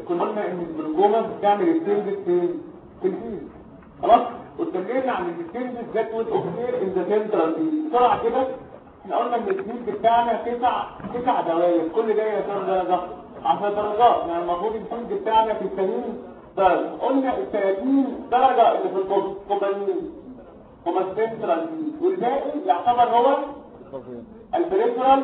كنا قلنا ان الجلوكوما بتعمل السيلز في في الفيل خلاص واتكلمنا عن السيلز ذات ويت اوكسير ان ذا سنترال بسرعه كده احنا قلنا ان السيلز بتاعنا تسع تسع دوائر كل دايره كام درجه 10 درجات يعني المفروض السيلز بتاعنا في 30 درجه قلنا ال 30 درجه اللي في النص كوبانين هما السنترال والباقي يعتبر هو البريفرال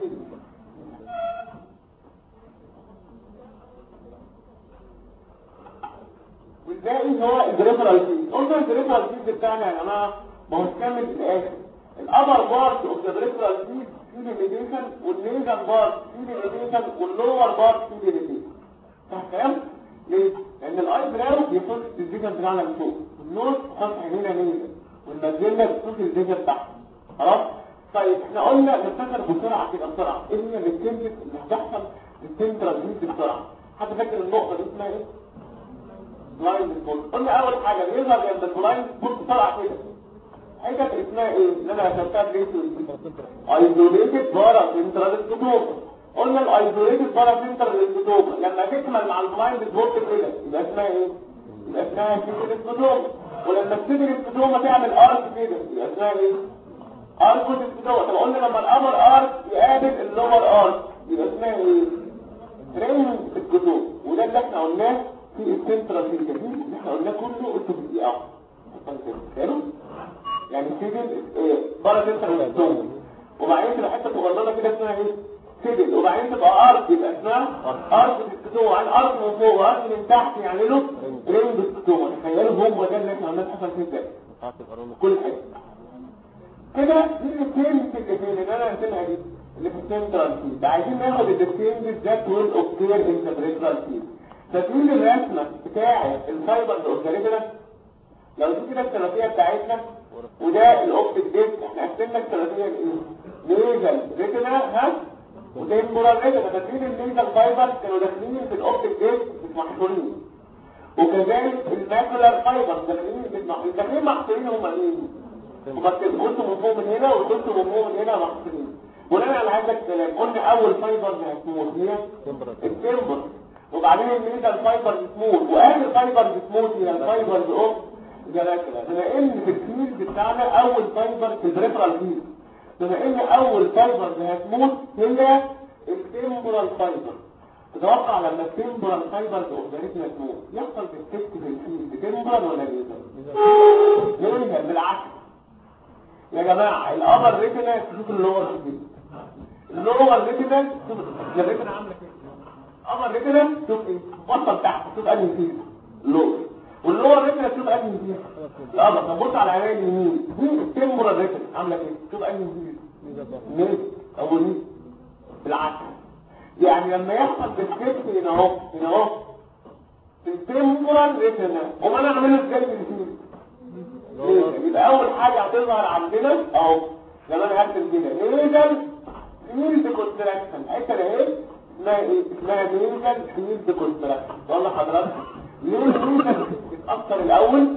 والباقي هو البريفرال فيز قلنا البريفرال فيز بتاعنا يا جماعه ما هو كامل في الاخر الابر بارت اوف ذا بريفرال فيز فيه ليميتيشن والنيزل بارت فيه ليميتيشن واللور بارت فيه ليميتيشن صح كلام ليه لان الاي براو بيخش الفيجن بتاعنا لفوق النوز خط عينينا نيزل والمجله بتشوف الفيجن تحت خلاص طيب احنا قلنا نفتكر بسرعه كده بسرعه ايه هي الكيميكال اللي هتحصل السنترال فيز بسرعه حد فاكر النقطه دي اسمها ايه بلايند سبوت قلنا اول حاجه بيظهر جنب البلايند سبوت بسرعه كده حاجه اسمها ايه اللي انا رسمتها في ايزوليتد بارا سنترال سبوت قلنا الايزوليتد بارا سنترال سبوت لما تكمل مع البلايند سبوت كده يبقى اسمها ايه يبقى اسمها سيجل سبوت ولما السيجل سبوت تعمل ارك كده يبقى اسمها ايه ارك سبوت طب قلنا لما الابر ارك يقابل اللور ارك يبقى اسمها ايه رينج الكتب وده اللي احنا قلناه في السنترال فيجن اللي احنا قلناه كله قلته في دقيقه حلو يعني سيجل بره سنترال ستون وبعدين تبقى حته صغيره كده اسمها ايه سيجل وبعدين تبقى ارك يبقى اسمها ارك الكتب عن ارك من فوق وارك من تحت يعني له رينج الكتب تخيلوا هو ده اللي احنا قلناه حصل فيه ازاي كل حاجه كده دي الاثنين في الاثنين اللي انا رسمها دي اللي في السنترال فيد عايزين ناخد الاثنين ذات ويل اوكتير انتربريترال فيد تكوين الرسمه بتاع الفايبر الاوكتيريتنا لو دي كده الثلاثيه بتاعتنا وده الاوبتيك ديسك احنا قسمنا الثلاثيه لايه نيزل ريتنا ها وتمبورال ريتنا فاكرين النيزل فايبر كانوا داخلين في الاوبتيك ديسك مش محصورين وكذلك الماكولار فايبر داخلين مش محصورين داخلين محصورين هم مين وبس الخلط من فوق من هنا والخلط من فوق من هنا محصورين بناء على هذا الكلام قلنا اول فايبر هتموت هي التمبر وبعدين الميدال فايبر بتموت واخر فايبر بتموت هي الفايبر اوف جلاكلا بما ان في الفيلد بتاعنا اول فايبر في البريفرال فيلد بما ان اول فايبر هتموت هي التمبرال فايبر تتوقع لما التمبرال فايبر اورجانيزم تموت يحصل بالتست في الفيلد تمبرال ولا ليزر؟ ليزر بالعكس يا جماعه الابر ريتنا تشوف اللور ريتنا اللور ريتنا شوف الريتنا عامله كده الابر ريتنا شوف ايه وصل تحت شوف انهي فيه اللور واللور ريتنا شوف انهي فيه الابر طب بص على العيان اليمين دي التمبرال ريتنا عامله كده شوف انهي فيه ميل او ميل بالعكس يعني لما يحصل بالكتف هنا اهو هنا اهو في التمبرال ريتنا وما انا اعمله ازاي في الفيل يبقى اول حاجة هتظهر عندنا اهو زي ما انا هكتب كده نيزل فيلد كونتراكشن الحته ده ايه اسمها ايه اسمها نيزل فيلد كونتراكشن والله حضرتك ليه النيزل بيتاثر الاول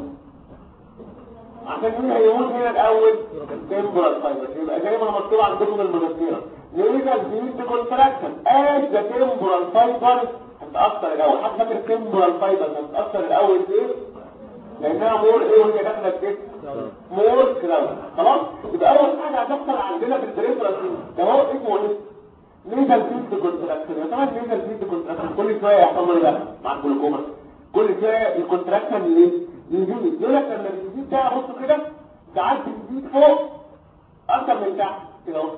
عشان مين هيموت هنا الاول التمبرال فايبر يبقى زي ما مكتوب عندكم المذكره نيزل فيلد كونتراكشن اج ذا تمبرال فايبر هتتاثر الاول حتى فاكر التمبرال فايبر هتتاثر الاول ايه لانها مور ايه وهي داخله الجسم مور كراود خلاص يبقى اول حاجه هتحصل عندنا في البريفرال ده هو اسمه ايه نيزل فيلد كونتراكشن يا ترى نيزل فيلد كونتراكشن كل شويه يحصل له ده مع الجلوكوما كل شويه الكونتراكشن ايه يزيد يقول لك لما الجديد ده بص كده ساعات بيزيد فوق اكتر من تحت كده اهو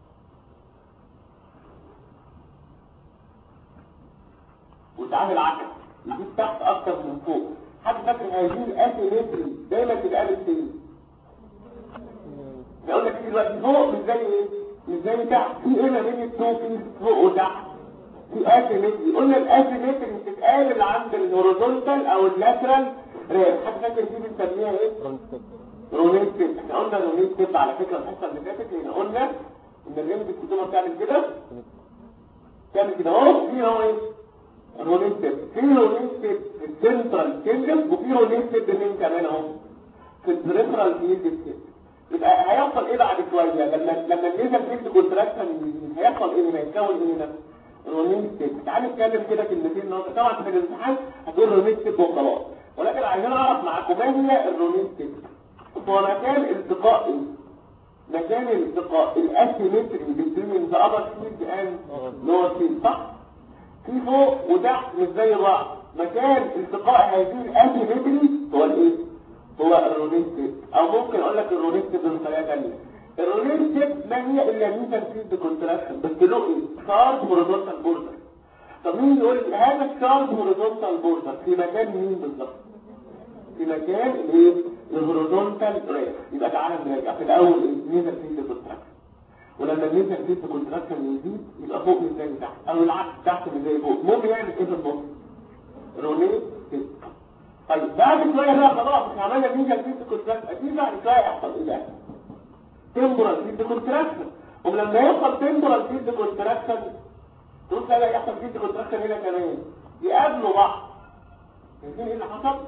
وساعات العكس يزيد تحت اكتر من فوق حد فاكر هذه الاسيمتري دايما تبقى بالسين بقول لك دلوقتي فوق مش زي ايه مش زي تحت في هنا بين التو في فوق وتحت في اسيمتري قلنا الاسيمتري بتتقابل عند الهوريزونتال او اللاترال حد فاكر دي بنسميها ايه رونيت ستيب احنا قلنا رونيت ستيب على فكره الحصه اللي فاتت هنا قلنا ان الريمز الكتوبه بتعمل كده تعمل كده اهو في هو ايه رولين ستيب في رولين ستيب في السنترال تنجز وفي رولين ستيب مين كمان اهو في البريفرال فيلد ستيب يبقى هيحصل ايه بعد شويه لما لما النيزل فيلد كونتراكشن هيحصل ايه هنا يتكون ايه هنا رونيستيك تعال نتكلم كده كلمتين النهارده طبعا في الامتحان هتقول رونيستيك وخلاص ولكن عايزين اعرف معاكم ما هي الرونيستيك هو مكان التقاء إيه؟ مكان الالتقاء الاسيمتري بين ذا ابر فيلد اند لور فيلد صح في فوق وتحت مش زي بعض مكان التقاء هذه الاسيمتري هو الايه هو الرونيستيك او ممكن اقول لك الرونيستيك بطريقه ثانيه الرونيستيك ما هي الا ميتال فيلد كونتراكشن بس له ايه شارب هوريزونتال بوردر طب مين يقول لي هذا الشارب هوريزونتال بوردر في مكان مين بالظبط في مكان الايه الهوريزونتال ريت يبقى تعالى نراجع في الاول الميزه فيلد كونتراكشن ولما الميزه فيلد كونتراكشن يزيد يبقى فوق من زي تحت او العكس تحت من زي فوق المهم يعني كده النص رونيت طيب بعد شويه بقى خلاص احنا عملنا الميزه فيلد كونتراكشن اكيد بعد شويه يحصل ايه بقى تمبرال فيلد كونتراكشن ولما يحصل تمبرال فيلد كونتراكشن تقول لا يحصل فيلد كونتراكشن هنا كمان يقابلوا بعض شايفين ايه اللي حصل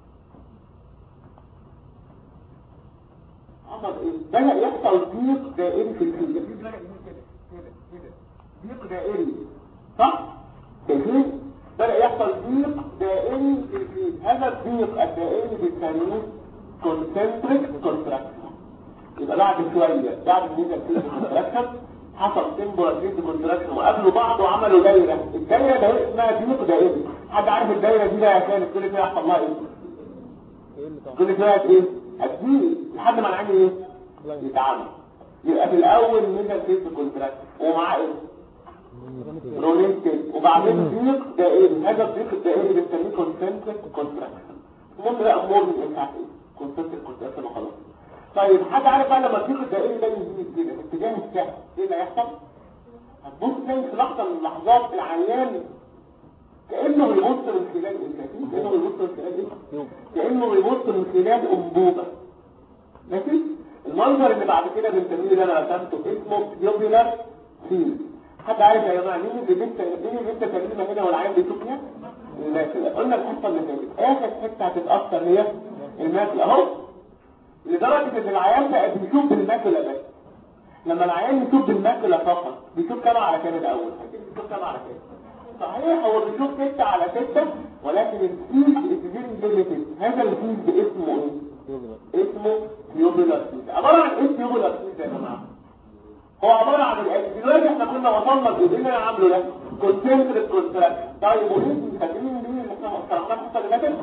حصل ايه بدأ يحصل ضيق دائري في الفيلد الفيلد بدأ يعمل كده كده كده ضيق دائري صح شايفين بدأ يحصل ضيق دائري في الفيلد هذا الضيق الدائري بنسميه كونسنتريك كونتراكشن يبقى بعد شويه بعد الميزه فيلد كونتراكشن حصل تمبرال فيلد كونتراكشن وقابلوا بعض وعملوا دايره الدايره ده اسمها ضيق دائري حد عارف الدايره دي بقى كانت كل فيها يحصل لها ايه كل فيها ايه هتجيلي لحد ما العين ايه يتعامل يبقى في الاول ميزه فيلد كونتراكشن ومعاه ايه رولينتين وبعدين ضيق دائري هذا الضيق الدائري بنسميه كونسنتريك كونتراكشن المهم بقى امور من ايه بتاعت ايه كونسنتريك كونتراكشن وخلاص طيب حد عارف بقى لما الضيق الدائري ده يزيد كده اتجاه السهم ايه اللي هيحصل هتبص تلاقي في لحظه من اللحظات العيان كانه بيبص من خلال الكثير كانه بيبص من خلال ايه كانه بيبص من خلال انبوبه ماشي المنظر اللي بعد كده بنسميه اللي انا رسمته اسمه يوبيلر فيل حد عارف يا جماعه مين اللي بنت مين اللي انت كلمنا هنا والعيان بيشوفها الماكله قلنا الحصه اللي فاتت اخر حته هتتاثر هي الماكله اهو لدرجه ان العيان بقى بيشوف بالماكله بس لما العيان يشوف بالماكله فقط بيشوف كام على كام الاول بيشوف كام على كام صحيح هو بيشوف 6 على 6 ولكن الفيلد از فيري ليميتد هذا الفيلد اسمه ايه اسمه تيوبولار فيلد عباره عن ايه تيوبولار فيلد يا جماعه هو عباره عن الايه دلوقتي احنا كنا وصلنا للجزء اللي انا عامله ده كونسنتريك كونتراكشن طيب وليه فاكرين مين اللي احنا شرحناه الحصه اللي فاتت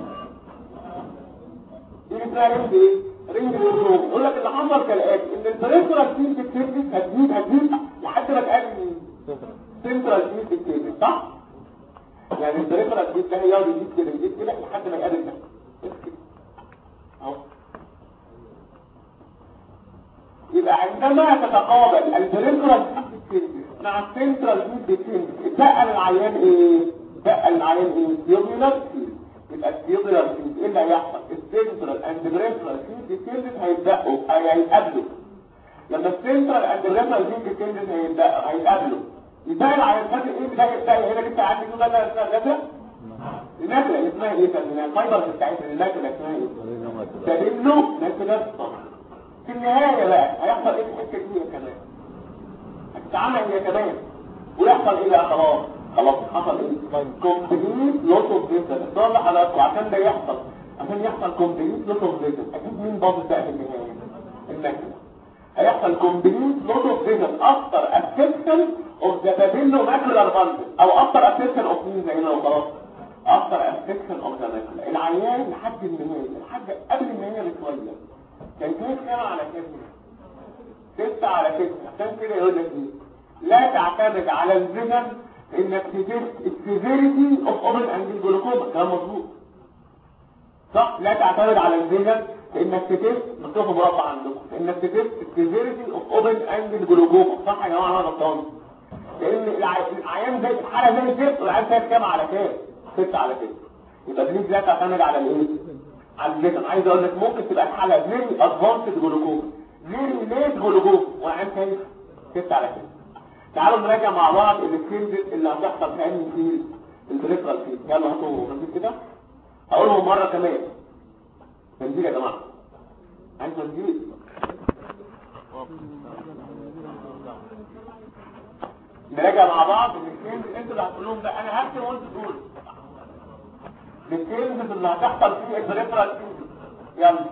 دي اسمها رينج ايه رينج الهرمون يقول لك اللي حصل كالاتي ان البريفرال فيلد بتزيد هتزيد هتزيد لحد ما تقابل مين سنترال فيلد بتزيد صح يعني البريفرال فيلد ده هيقعد يزيد كده يزيد كده لحد ما يقابل ده اهو يبقى عندما تتقابل البريفرال فيلد مع السنترال فيلد بقى العيان ايه بقى العيان ايه تيوبولار فيلد يبقى التيوبولار فيلد ايه اللي هيحصل السنترال اند بريفرال فيلد فيلد هيتبقوا هيتقابلوا لما السنترال اند بريفرال فيلد فيلد هيتبقوا هيتقابلوا يبقى العيان فاكر ايه ده يبقى هنا لسه عندي كده ده اسمها غدا الماكله اسمها ايه كان الفايبر بتاعتها الماكله اسمها ايه تدلو ماكله في النهايه بقى هيحصل ايه في الحته دي كمان هتتعمل هي كمان ويحصل ايه بقى خلاص خلاص حصل ايه كومبليت لوس اوف فيجن ده اللي حضراتكم عشان ده يحصل عشان يحصل كومبليت لوس اوف فيجن اكيد مين باظ بقى في النهايه الماكله هيحصل كومبليت لوس اوف فيجن افتر افكشن اوف ذا بابيلو ماكولار باندل او افتر افكشن اوف مين زي هنا وخلاص افتر افكشن اوف ذا ماكولا العيان لحد النهايه لحد قبل النهايه بشويه كان كيف كام على كام ستة على ستة عشان كده يقول لك ايه لا تعتمد على الفيجن انك تجست السيفيريتي اوف اوبن انجل جلوكوما كلام مظبوط صح لا تعتمد على الفيجن انك تجست مكتوب مربع عندكم انك تجست السيفيريتي اوف اوبن انجل جلوكوما صح يا جماعه انا غلطان لان العيان زي الحاله زي الزفت والعيان فيها كام على كام ستة على ستة يبقى بليز لا تعتمد على الايه على الفيجن عايز اقول لك ممكن تبقى الحاله فيري ادفانسد جلوكوما فيري ليت جلوكوما والعيان فيها ستة على ستة تعالوا نراجع مع بعض الفيلد اللي هتحصل في انهي فيلد البريفرال فيلد يلا هاتوا تنزيل كده هقولهم مره كمان تنزيل يا جماعه عايز تنزيل نراجع مع بعض الاثنين انتوا اللي هتقولهم ده انا هكتب وانتوا تقولوا الكلمة اللي هتحصل فيه البريفرال يلا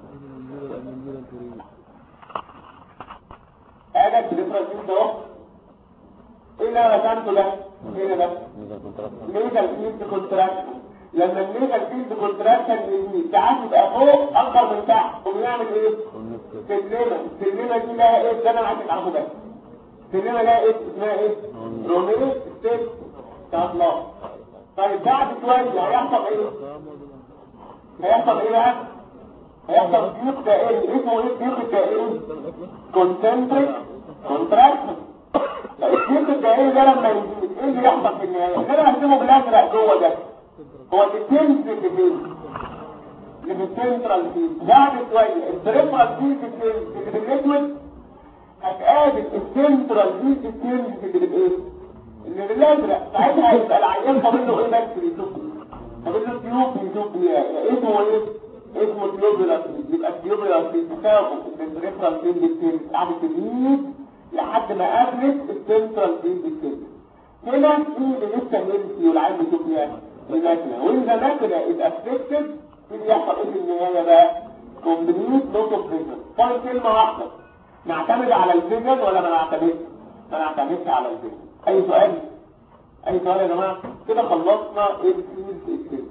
هذا البريفرال ده اهو ايه اللي انا رسمته ده ايه ده ميجال فيلد كونتراكشن لما الميجال فيلد كونتراكشن يزيد ساعات يبقى فوق اكبر من تحت وبيعمل ايه سلمه السلمه دي لها ايه ده انا عايز اعرفه بس السلمه لها ايه اسمها ايه رومينو ستيب الله طيب بعد شويه هيحصل ايه هيحصل ايه بقى هيحصل ضيق دائري اسمه ايه الضيق الدائري كونسنتريك كونتراكشن الضيق الدائري ده لما يزيد ايه اللي يحصل في النهايه انا هرسمه بالازرق جوه ده هو التنس اللي فين اللي في السنترال فيه بعد شويه البريفرال فيه اللي في الليكويد هتقابل السنترال فيه التنس اللي بايه اللي بالازرق ساعتها هيبقى العيان فاضل له ايه بس بيشوف فاضل له تيوب بيشوف اسمه ايه اسمه تيوبولاس يبقى التيوبولاس بتساوي البريفرال فيه التنس قاعد تزيد لحد ما قابلت السنترال فيه التنس هنا في اللي لسه يمشي والعيان بيشوف فيها الماكنة وإن الماكنة is affected اللي يحصل ايه في النهاية بقى complete loss of vision فاضل كلمة واحدة نعتمد على الفيجن ولا ما نعتمدش ما نعتمدش على الفيجن اي سؤال اي سؤال يا جماعة كده خلصنا الفيلد اكتيفيتي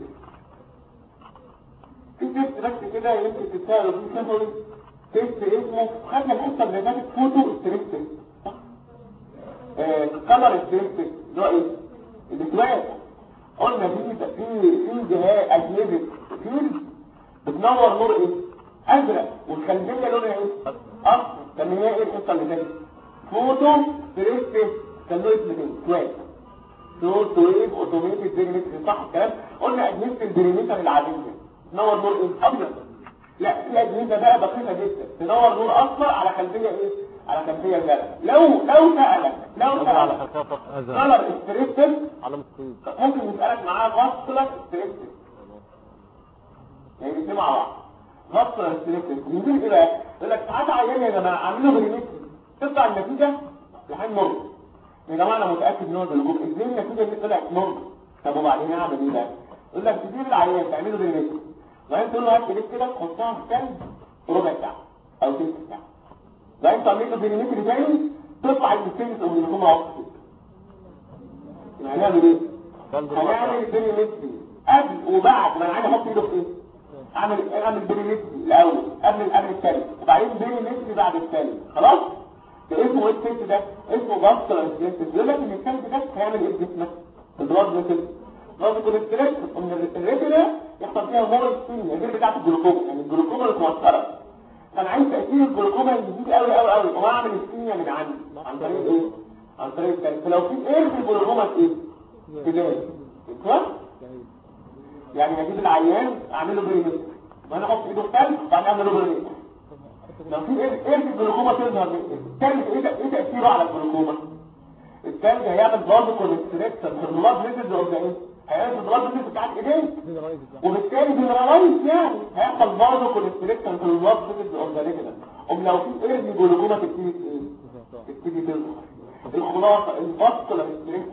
في تيست بس كده يمكن تتساءلوا فيه شافوا تيست اسمه خدنا الحصة اللي فاتت فوتو ستريس كلر ستريس ده ايه؟ الاسواد قلنا في في في جهاز اجهزه فيل بتنور نور ايه ازرق والخلفيه لونها ايه اصفر كان هي ايه القصه اللي فاتت فوتو ستريس كان له اسم ايه سواد شورت ويف اوتوميتد ديريمتر صح الكلام قلنا اجهزه الديريمتر العاديه تنور نور ايه ابيض لا في اجهزه بقى دقيقه جدا تنور نور اصفر على خلفيه ايه على خلفيه زرقاء لو لو سالك لو على سالك خفافة أزرق كلر ستريس علامة صيد ممكن يسألك معاه غسلة ستريكتس يعني الاثنين مع بعض غسلة ستريكتس يقول ايه بقى يقول لك ساعات عيان يا جماعة عاملوا بريميت تطلع النتيجة لحين نور يا جماعة انا متأكد ان هو ده الجوب ازاي النتيجة دي طلعت نور طب وبعدين اعمل ايه بقى يقول لك تجيب العيان تعمله بريميت وبعدين تقول له هات كده كده تحطها في كلب ربع ساعة او ثلث ساعة بعدين تعمل له بريميت تاني تطلع الستينس او اللي هم عقصد يعني هنعمل ايه كلب هنعمل الوقت بريمتري قبل وبعد ما انا عايز احط ايده في ايه اعمل اعمل بريمتري الاول قبل قبل الثالث وبعدين بريمتري بعد الثالث خلاص ده اسمه ايه التست ده اسمه باستر ستريس يقول لك ان الثالث ده هيعمل ايه في جسمك البلاد مثل بلاد كوليسترول ان الريتنا يحصل فيها مورال سين غير بتاعه الجلوكوما يعني الجلوكوما المتوتره فانا عايز تاثير الجلوكوما يزيد قوي قوي قوي واعمل السينيا من عندي عن طريق ايه عن طريق الثالث فلو في ايه في الجلوكوما في ايه بداية كويس يعني اجيب العيان اعمله بريمتر وانا احط ايده في تلج وبعدين اعمله بريمتر لو في ايه ايه في الجلوكوما تظهر من التلج ايه ده- ايه تاثيره على الجلوكوما التلج هيعمل برضه كونستريكشن في البلاد فيزز اوف ذا ايه هيعمل البلاد فيزز بتاعت ايديك وبالتالي جنرالايز يعني هيحصل برضه كونستريكشن في البلاد فيزز اوف ذا ريجنال ام لو في ايه جلوكوما تبتدي ايه تبتدي تظهر الخلاصه الفاسكولار ستريس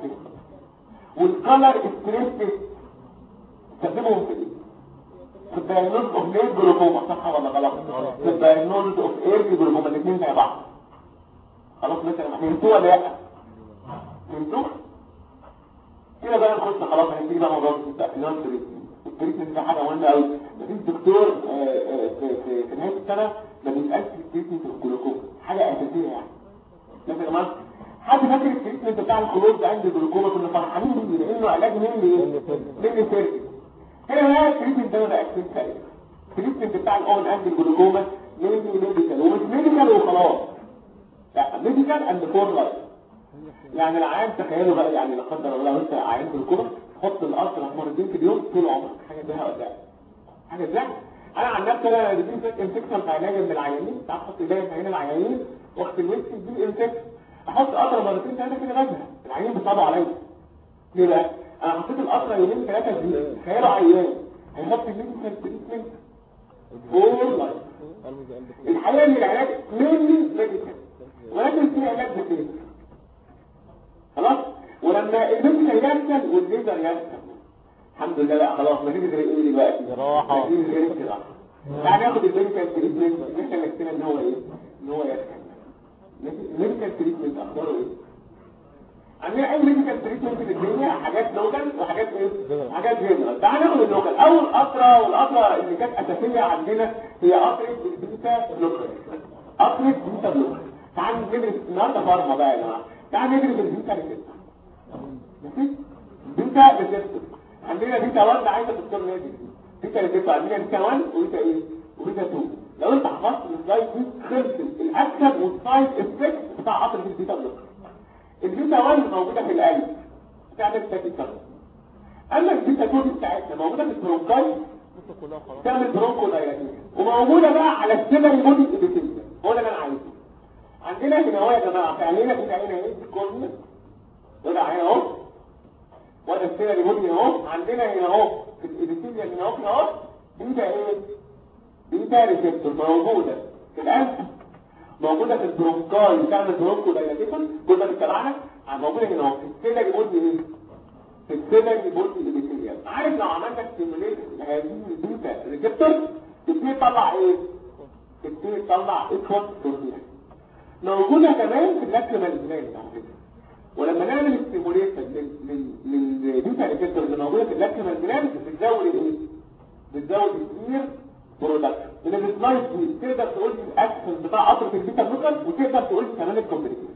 والكلر ستريس تستخدمهم في ايه؟ في الدايجنوز اوف ليت جلوكوما صح ولا غلط؟ في الدايجنوز اوف ايرلي جلوكوما الاثنين زي بعض خلاص مثلا فهمتوه ولا لا؟ فهمتوه؟ كده بقى نخش خلاص هنبتدي بقى موضوع التأكيدات التريتمنت ده حاجه مهمه قوي مفيش دكتور آه، آه، في في في نهايه السنه ما بيسالش في التريتمنت الجلوكوما حاجه اساسيه يعني مثلا يا جماعه حد فاكر التريتمنت بتاع الخلوص ده عند الجلوكوما كنا فرحانين بيه لانه علاج مين ايه؟ مين سيرفيس هنا بقى التريتمنت ده بقى اكسس عليه التريتمنت بتاع الاون عند الجلوكوما مين ميديكال ومش ميديكال وخلاص لا ميديكال اند فور لايف يعني العيان تخيلوا بقى يعني لا قدر الله لو انت عيان جلوكوما حط القطر مرتين في اليوم طول عمرك حاجه زيها ولا لا حاجه زيها انا عن نفسي انا بدي فيك انفكشن في علاج من العيانين ساعات احط ايديا في عين العيانين واخد الوش دي انفكشن احط قطره مرتين ثلاثه كده غازها العيانين بيصعبوا عليا ليه بقى انا حطيت القطره يومين ثلاثه دي تخيلوا عيان هيحط الميديكال تريتمنت فور لايف الحقيقه ان العلاج مينلي ميديكال ولكن في علاج بسيط خلاص ولما الميديكال يرسل والليزر يرسل الحمد لله لا خلاص ما تيجي ايه دلوقتي جراحه مفيش غير كده يعني ياخد الميديكال تريتمنت احنا نفسنا ان هو ايه ان هو يرسل الميديكال تريتمنت اخباره ايه عندنا اي ميديكال تريتمنت في الدنيا حاجات لوكال وحاجات ايه حاجات جنرال تعال ناخد اللوكال اول قطره والقطره اللي كانت اساسيه عندنا هي قطره البيتا بلوكر قطره بيتا بلوكر تعال ندرس النهارده فارما بقى يا جماعه تعال ندرس البيتا ريسبتور ماشي بيتا ريسبتور عندنا بيتا 1 عايزه دكتور نادي بيتا ريسبتور عندنا بيتا 1 وبيتا ايه وبيتا 2 لو انت حفظت السلايد دي خلصت الاكشن والسايد افكت بتاع قطره البيتا بلوكر البيتا 1 موجودة في القلب بتعمل تاكيكارد اما البيتا 2 بتاعتنا موجودة في البرونكاي تعمل برونكو دايلاتيشن وموجودة بقى على السيلري بودي ابيثيليوم هو ده اللي انا عايزه عندنا هنا اهو يا جماعه في عينينا في عينينا ايه الكورنيا وده عين اهو وده السيلري بودي اهو عندنا هنا اهو في الابيثيليوم هنا اهو اهو بيتا ايه بيتا ريسبتور موجودة في القلب موجودة في البرونكاي بتعمل برونكو دايلاتيشن كل ده بتتابعنا موجودة هنا اهو في السيلري بودي ايه في السيلري بودي ابيثيليوم عارف لو عملنا ستيموليت هذه البيتا ريسبتور تبتدي تطلع ايه تبتدي تطلع اكوت بروتين موجودة كمان في اللاكريمال جلاند ولما نعمل ستيموليشن للبيتا ريسبتور اللي موجودة في اللاكريمال جلاند بتزود الايه بتزود الكتير برودكشن من السلايد دي تقدر تقول لي الاكشن بتاع قطره البيتا بلوكر وتقدر تقول لي كمان الكومبليكيشن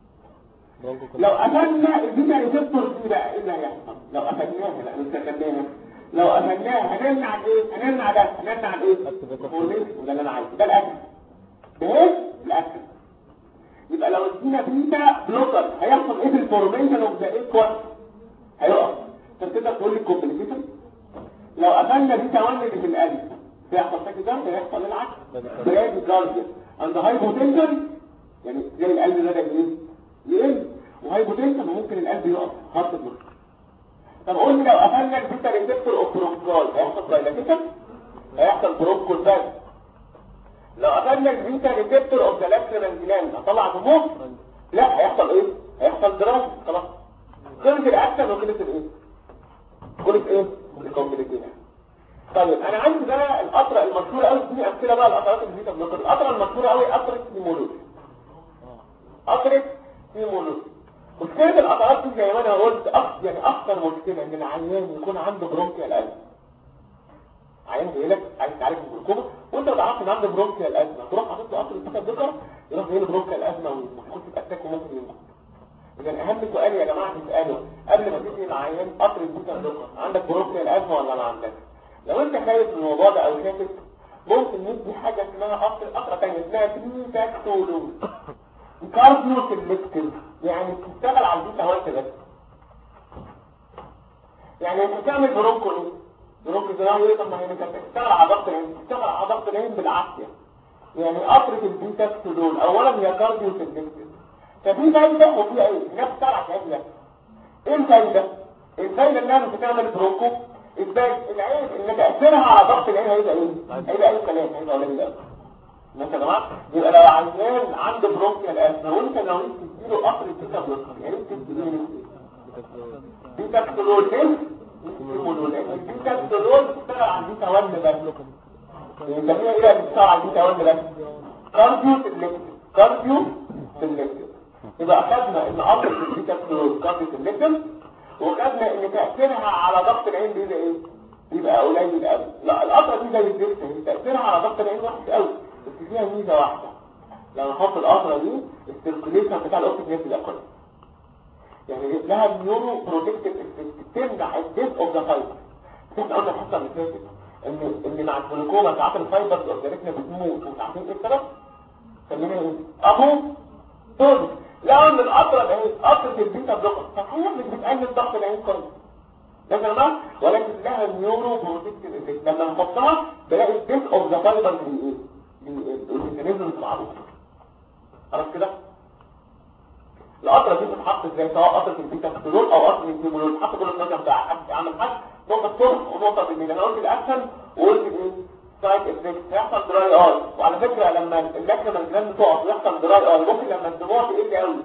لو قفلنا البيتا ريسبتور دي بقى ايه اللي هيحصل لو قفلناها لا مش قفلناها لو قفلناها هنمنع ايه هنمنع ده هنمنع ايه كومبليكيشن وده اللي انا عايزه ده الاكشن ده ايه الاكشن يبقى لو ادينا بيتا بلوكر هيحصل ايه في الفورميشن اوف ذا ايكوال هيقف تقدر تقول لي الكومبليكيشن لو قفلنا بيتا 1 اللي في القلب هيحصل تاكي جارد هيحصل العكس برادي جارد عند هايبوتنشن يعني زي القلب ده ايه يقل وهايبوتنشن وممكن القلب يقف هارت بلوك طب قول لي لو قفلنا البيتا ريسبتور اوف برونكول هيحصل دايلاتيشن هيحصل برونكول باس لو قفلنا البيتا ريسبتور اوف ذا لاكريمال جلاند هطلع دموع لا هيحصل ايه هيحصل دراسه خلاص خلص الاكشن وخلص الايه خلص ايه الكومبليكيشن طيب انا عندي بقى القطره المشهوره قوي دي امثله بقى القطرات اللي بيتا بلوكر القطره المشهوره قوي قطره سيمولوس قطره سيمولوس مشكله القطرات دي زي ما انا قلت أكتر يعني اكتر مشكله ان العيان يكون عنده برونكيال ازمه عيان جاي لك عايز تعالج الجلوكوما وانت لو عرفت ان عنده برونكيال ازمه تروح حاطط له قطره بيتا بلوكر يروح جاي له برونكيال ازمه ويخش في اتاك وممكن يموت اذا اهم سؤال يا جماعه تساله قبل ما تدي العيان قطره بيتا بلوكر عندك برونكيال ازمه ولا ما عندكش لو انت خايف من الموضوع ده او شاكك ممكن ندي حاجه اسمها قطر قطره ثانيه اسمها بيتاكتولوز كارديو سيلكتيف يعني بتشتغل على البيتا وانت بس يعني انت بتعمل برونكو ايه برونكو زي ما طب ما هي انت بتشتغل على ضغط العين بتشتغل على ضغط العين بالعافيه يعني قطره البيتاكتولول اولا هي كارديو سيلكتيف ففي فايده وفي ايه هي بتشتغل على العين ايه الفايده الفايده انها بتعمل برونكو ازاي العين ان تاثيرها على ضغط العين هيبقى ايه هيبقى اي كلام هيبقى قليل قوي ماشي يا جماعه يبقى لو عيان عنده برونكيال ازمه وانت لو انت تديله قطر بيتا بلوكر يعني انت تديله بيتا كترول ايه بيتا كترول بتشتغل على البيتا 1 بس يعني هي ايه بتشتغل على البيتا 1 بس كارديو سيلكتيف كارديو سيلكتيف يبقى اخذنا ان قطر البيتا كترول كارديو سيلكتيف وخدنا ان تأثيرها على ضغط العين بيبقى ايه بيبقى قليل قوي لا القطره دي زي الزفت تأثيرها على ضغط العين وحش قوي بس فيها ميزه واحده لما نحط القطره دي السيركوليشن بتاع الاكسجين بيبقى كويس يعني لها نيورو بروتكتيف تمنع الديث اوف ذا فايبر احنا قلنا الحصه اللي فاتت ان ان مع الجلوكوما ساعات الفايبرز اورجانيزم بتموت ومش عارفين ايه السبب خلينا ايه اهو طول لو ان القطره ده قطره البيتا بلوكر صحيح مش بتقلل ضغط العين كويس ده تمام ولكن لها نيورو بروتكتيف لما نحطها بلاقي الديث اوف ذا فايبر دي ايه الاورجانيزم المعروف خلاص كده القطره دي بتتحط ازاي سواء قطره البيتاكتولول او قطره الكيمولول تحط كل النظر بتاع حد عامل حد نقطه صرف ونقطه بالميل انا قلت الاكشن وقلت ايه سايد افكت هيحصل دراي اي وعلى فكره لما اللاكريمال جلاند تقف ويحصل دراي اي ممكن لما الدموع تقل قوي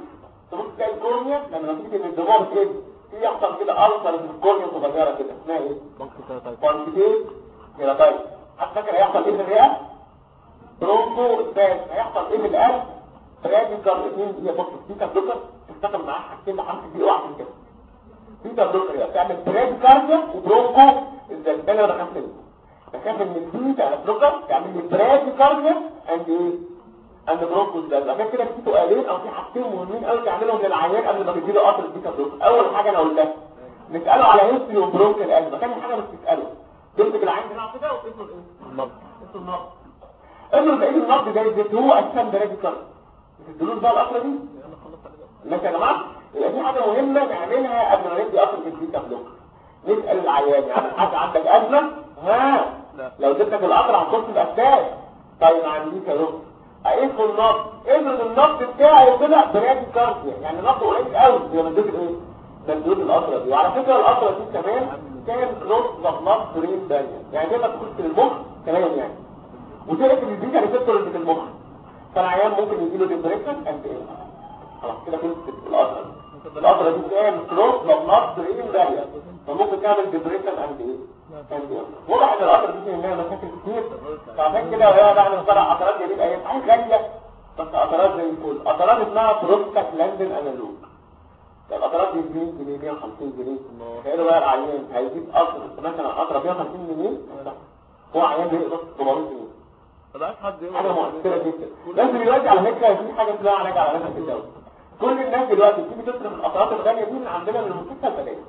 تبص تلاقي الكورنيا لما نتيجه ان الدموع بتقل في يحصل كده ألسر في الكورنيا صغيره كده اسمها ايه؟ بانكيتيت كيراتايت فاكر هيحصل ايه في الرئه؟ برونكو سباس هيحصل ايه في القلب؟ راديكال اثنين هي بص بيتا بلوكر تستخدم معاه حاجتين لحرف دي اوعى كده بيتا بلوكر يعني تعمل براديكارديا وبرونكو ازاي ده اللي انا بخاف منه بخاف ان البيتا بلوكر تعمل لي براديكارديا اند ايه؟ اند برونكو ازاي عشان كده في سؤالين او في حاجتين مهمين قوي تعملهم للعيان قبل ما تديله قطر البيتا بلوكر اول حاجه انا قلتها نساله على هيستري وبرونكو القلب ثاني حاجه مش تساله تمسك العين هنا كده وتقفل ايه؟ النبض اسمه النبض افرض لقيت النبض ده يزيد هو اساسا درجه كام الدروس بقى الاخره دي ماشي يا جماعه يبقى في حاجه مهمه نعملها قبل ما ندي اصل الجديد تفلوك نسال العيان يعني حاجه عندك ازمه ها لو اديتك القطر هتخش الاساس طيب ما عنديش يا دكتور اقيس النبض افرض النبض بتاعي طلع برادي كارديا يعني النبض قليل قوي زي ما اديت ايه مندوب القطره دي وعلى فكره القطره دي كمان كان نص ضغط برين دانيا يعني تقدر تخش للمخ كمان يعني وتقفل البيتا ريسبتور اللي في المخ فالعيان ممكن يجيله ديبريشن قد ايه خلاص كده خلصت القطره دي القطره دي كان كلوز ضغط برين دانيا فممكن تعمل ديبريشن قد ايه قد ايه واضح ان القطره دي فيها مشاكل كتير فعشان كده وهي بعد ما طلع قطرات جميل ايام حاجه غاليه بس قطرات زي الفل قطرات اسمها بروستاكلاندين انالوج القطرات دي 200 جنيه 150 جنيه تخيلوا بقى العيان هيجيب قطر مثلا قطره 150 جنيه هو عيان بيقبض 400 جنيه فده حد يقول حاجه مؤثره جدا لازم دلوقتي على فكره في حاجه اسمها علاج على نفس الدواء كل الناس دلوقتي بتيجي تصرف القطرات الغاليه دي من عندنا من المستشفى البدائي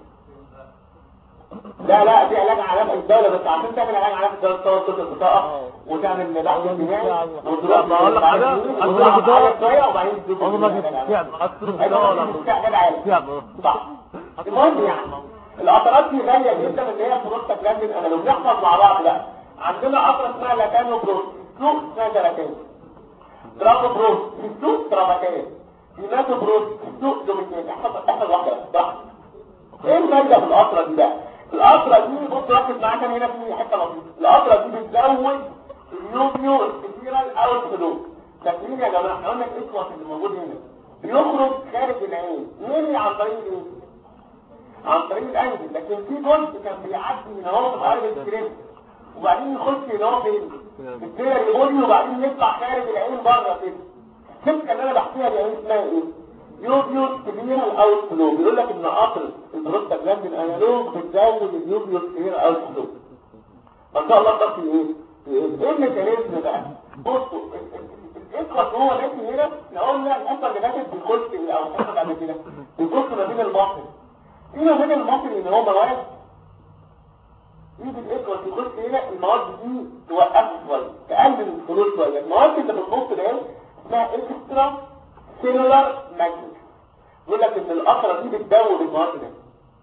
لا لا دي علاج علامة الدولة بس عشان تعمل علاج علامة الدولة تصور صوت البطاقة وتعمل بحث اجتماعي وتروح بقول لك حاجة وتروح على شوية وبعدين تشوف عمر ما العلاج جبت العلاج. فعل أكثر أيوة، ولا دي مستعجل عالي فعل صح المهم يعني القطرات دي غالية جدا اللي هي بروستاجلاندين انا لو بنحفظ مع بعض بقى عندنا قطرة اسمها لاتانو بروست سلوك اسمها جلاتين ترامو بروست سلوك تراماتين ديناتو بروست سلوك دوميتين احفظ احفظ واحدة صح ايه المادة في القطرة دي بقى القطرة دي بص ركز معايا كان هنا في حتة لطيفة القطرة دي بتزود اليوبيو الكثيرال او السلوك فاكرين يا جماعة احنا قلنا الاسود اللي موجود هنا بيخرج خارج العين مين عن طريق ايه؟ عن طريق الانجل لكن في جزء كان بيعدي من اهو في قلب السكريبت وبعدين يخش هنا هو فين؟ في الدير يقول وبعدين يطلع خارج العين بره كده السمكه اللي انا بحكيها دي عين اسمها ايه؟ يوبيوس كبيرة او سلو بيقول لك ان قطر البروستاجلاند الانالوج بتزود اليوبيوس كبيرة او سلو ما شاء الله ده في ايه؟ في ايه؟ ايه الميكانيزم بقى؟ بصوا الاسقط هو ماشي هنا لو قلنا الحصه اللي فاتت بيخش او الحصه بعد كده بيخش ما بين المصل في ما بين المصل ان هو مواد يجي الاسقط يخش هنا المواد دي توقفه شويه تقلل الخروج شويه المواد اللي في النص ده اسمها اكسترا سيلولار ماجنت يقول لك ان القطره دي بتدور المواد ده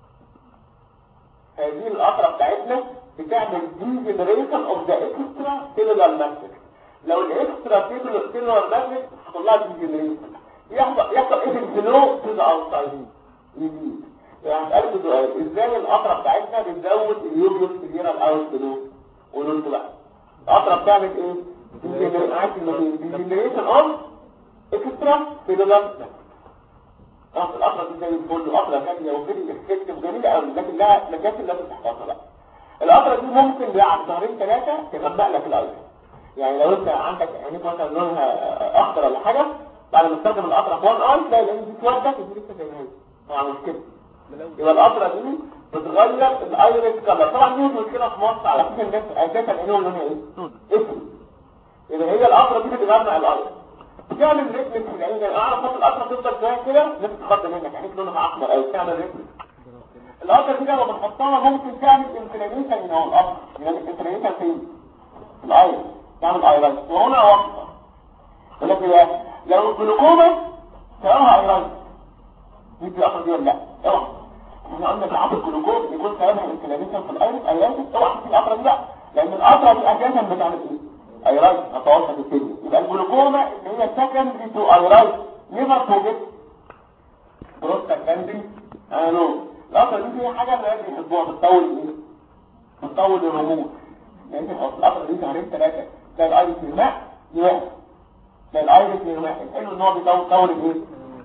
هذه القطره بتاعتنا بتعمل دي جنريشن اوف ذا اكسترا سيلولار ماجنت لو الاكسترا سيلولار ماجنت هتطلع لها دي جنريشن يحصل يحصل ايه في الفلو تو ذا اوتسايد يزيد يعني هسألك سؤال ازاي القطره بتاعتنا بتزود اليوبيوس كبيره او الفلو قولوا انتوا بقى القطره بتعمل ايه؟ دي جنريشن اوف اكسترا سيلولار ماجنت خلاص القطره دي زي الفل قطره ثانيه وفيري افكتيف جميله قوي لكن لها مشاكل لازم تحفظها بقى القطره دي ممكن بعد شهرين ثلاثه تغمق لك الايض يعني لو انت عندك عينيك مثلا لونها اخضر ولا حاجه بعد ما تستخدم القطره في وان اي تلاقي العين دي اتودت ودي لسه زي ما هي طبعا مش كده يبقى القطره دي بتغير الايرس كلر طبعا دي مشكله في مصر على فكره الناس اساسا عينيهم لونها ايه؟ اسود يبقى هي القطره دي بتغمق الايرس بتعمل ريتم في العين يعني اعرف خط القطره تفضل شويه كده نفس تخض منك عينيك لونها احمر او تعمل ريتم القطره دي لما بنحطها ممكن تعمل انفلاميشن من هو القطر يعني الانفلاميشن فين؟ في الايرس تعمل ايرس وهنا وقفه يقول لك ايه لو الجلوكوما سببها ايرس دي القطره دي ولا لا؟ اوعى احنا قلنا ساعات الجلوكوز يكون سببها انفلاميشن في الايرس ايرس اوعى تحط القطره دي بقى لان القطره دي اساسا بتعمل ايه؟ ايرايت هتوصل الكلمه يبقى الجلوكوما اللي هي سكندري تو ايرايت نيفر توجد بروستاجلاندين انو القطره دي هي حاجه الناس بيحبوها بتطول ايه بتطول الرموز يعني انت تحط القطره دي شهرين ثلاثه تلاقي الايرس يغمق يوقف تلاقي الايرس يغمق الحلو ان هو بيطول الايه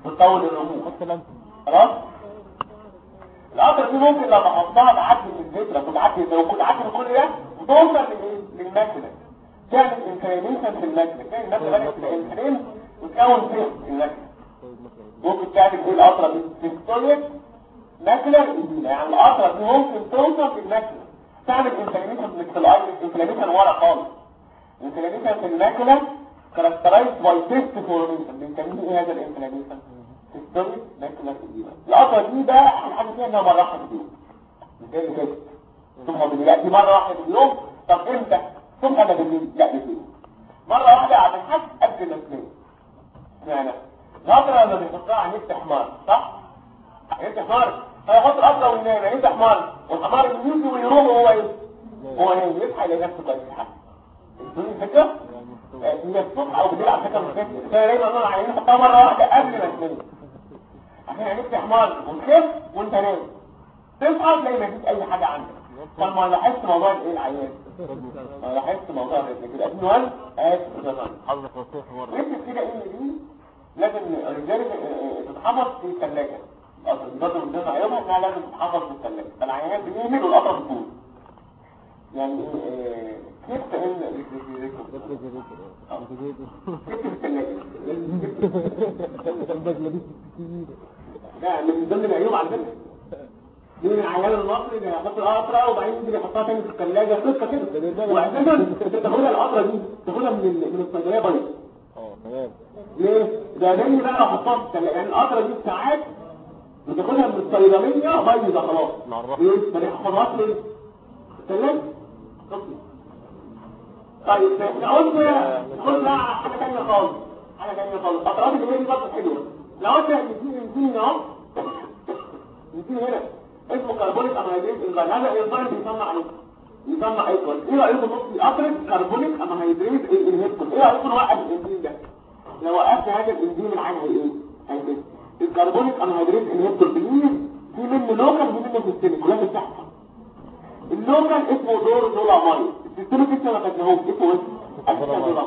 بتطول الرموش خلاص القطره دي ممكن لما احطها تعدي من الفكره وتعدي لو كنت عدي من كل ده توصل للماكله تعمل انفلاميشن في الماكله تلاقي الماكله بدات تنفلام وتكون فيه الماكله ممكن تعمل ايه القطره دي سيستوليك ماكله يعني القطره دي ممكن توصل للماكله تعمل انفلاميشن في الايرس انفلاميشن ورا خالص انفلاميشن في الماكله كاركترايز باي تيست فورميشن بنسميه ايه هذا الانفلاميشن سيستوليك ماكله القطره دي بقى احنا حاجه فيها انها مره واحده في اليوم زي كده ثم بالله مرة واحدة في اليوم طب امتى ثم انا بالليل لا بالليل مرة واحدة على الحد قبل ما تنام يعني القطرة لما بيحطها على نفس حمار صح؟ نفس حمار هيحط القطرة وينام نفس حمار والحمار يجي ويروح وهو ايه؟ هو نايم يصحى يلاقي نفسه كويس حاجة الدنيا الفكرة؟ هي الصبح او بالليل على فكرة مش فاكر كده دايما نقول على نحطها مرة واحدة قبل ما تنام عشان نفس حمار وتخف وانت نايم تصحى تلاقي مفيش اي حاجة عندك طب ما لاحظت موضوع الايه العيان ما لاحظت موضوع الرجل كده ابن وال اسف ده حظك نصيحة مرة وانت كده ان دي لازم الرجال تتحفظ في الثلاجه اصل برضه من ضمن عيوبها انها لازم تتحفظ في الثلاجه فالعيان بيهمل والقطر بتطول يعني آه، كيف تقل كيف في الثلاجه لا من ضمن العيوب على فكره مين العيال المصري اللي هيحط القطره وبعدين يجي يحطها تاني في الثلاجه قصه كده واساسا انت تاخدها القطره دي تاخدها من ال- من الصيدليه بيض اه تمام ليه؟ ده دايما بقى لو حطها في الثلاجه يعني القطره دي ساعات بتاخدها من الصيدليه بيضه خلاص معرفة ليه؟ ما نحفظهاش ليه؟ الثلاجه طيب احنا قلنا قلنا على حاجه ثانيه خالص حاجه ثانيه خالص القطرات اللي هي دي برضه حلوه لو قلنا ان في انزيم اهو انزيم هنا اسمه كربونيك امهيدريت انزيم هذا الانزيم بيصنع ايه؟ بيصنع ايكوال ايه رايكم نص اطرد كربونيك امهيدريت انهبيتور ايه رايكم نوقف الانزيم ده؟ لو وقفنا هذا الانزيم العام هي ايه؟ هيبقى الكربونيك امهيدريت انهبيتور بيجي في منه لوكال وفي منه سيستميك ولا بتحصل اللوكال اسمه دور نولامايد السيستميك لسه ما خدناهوش اسمه ايه؟ اسمه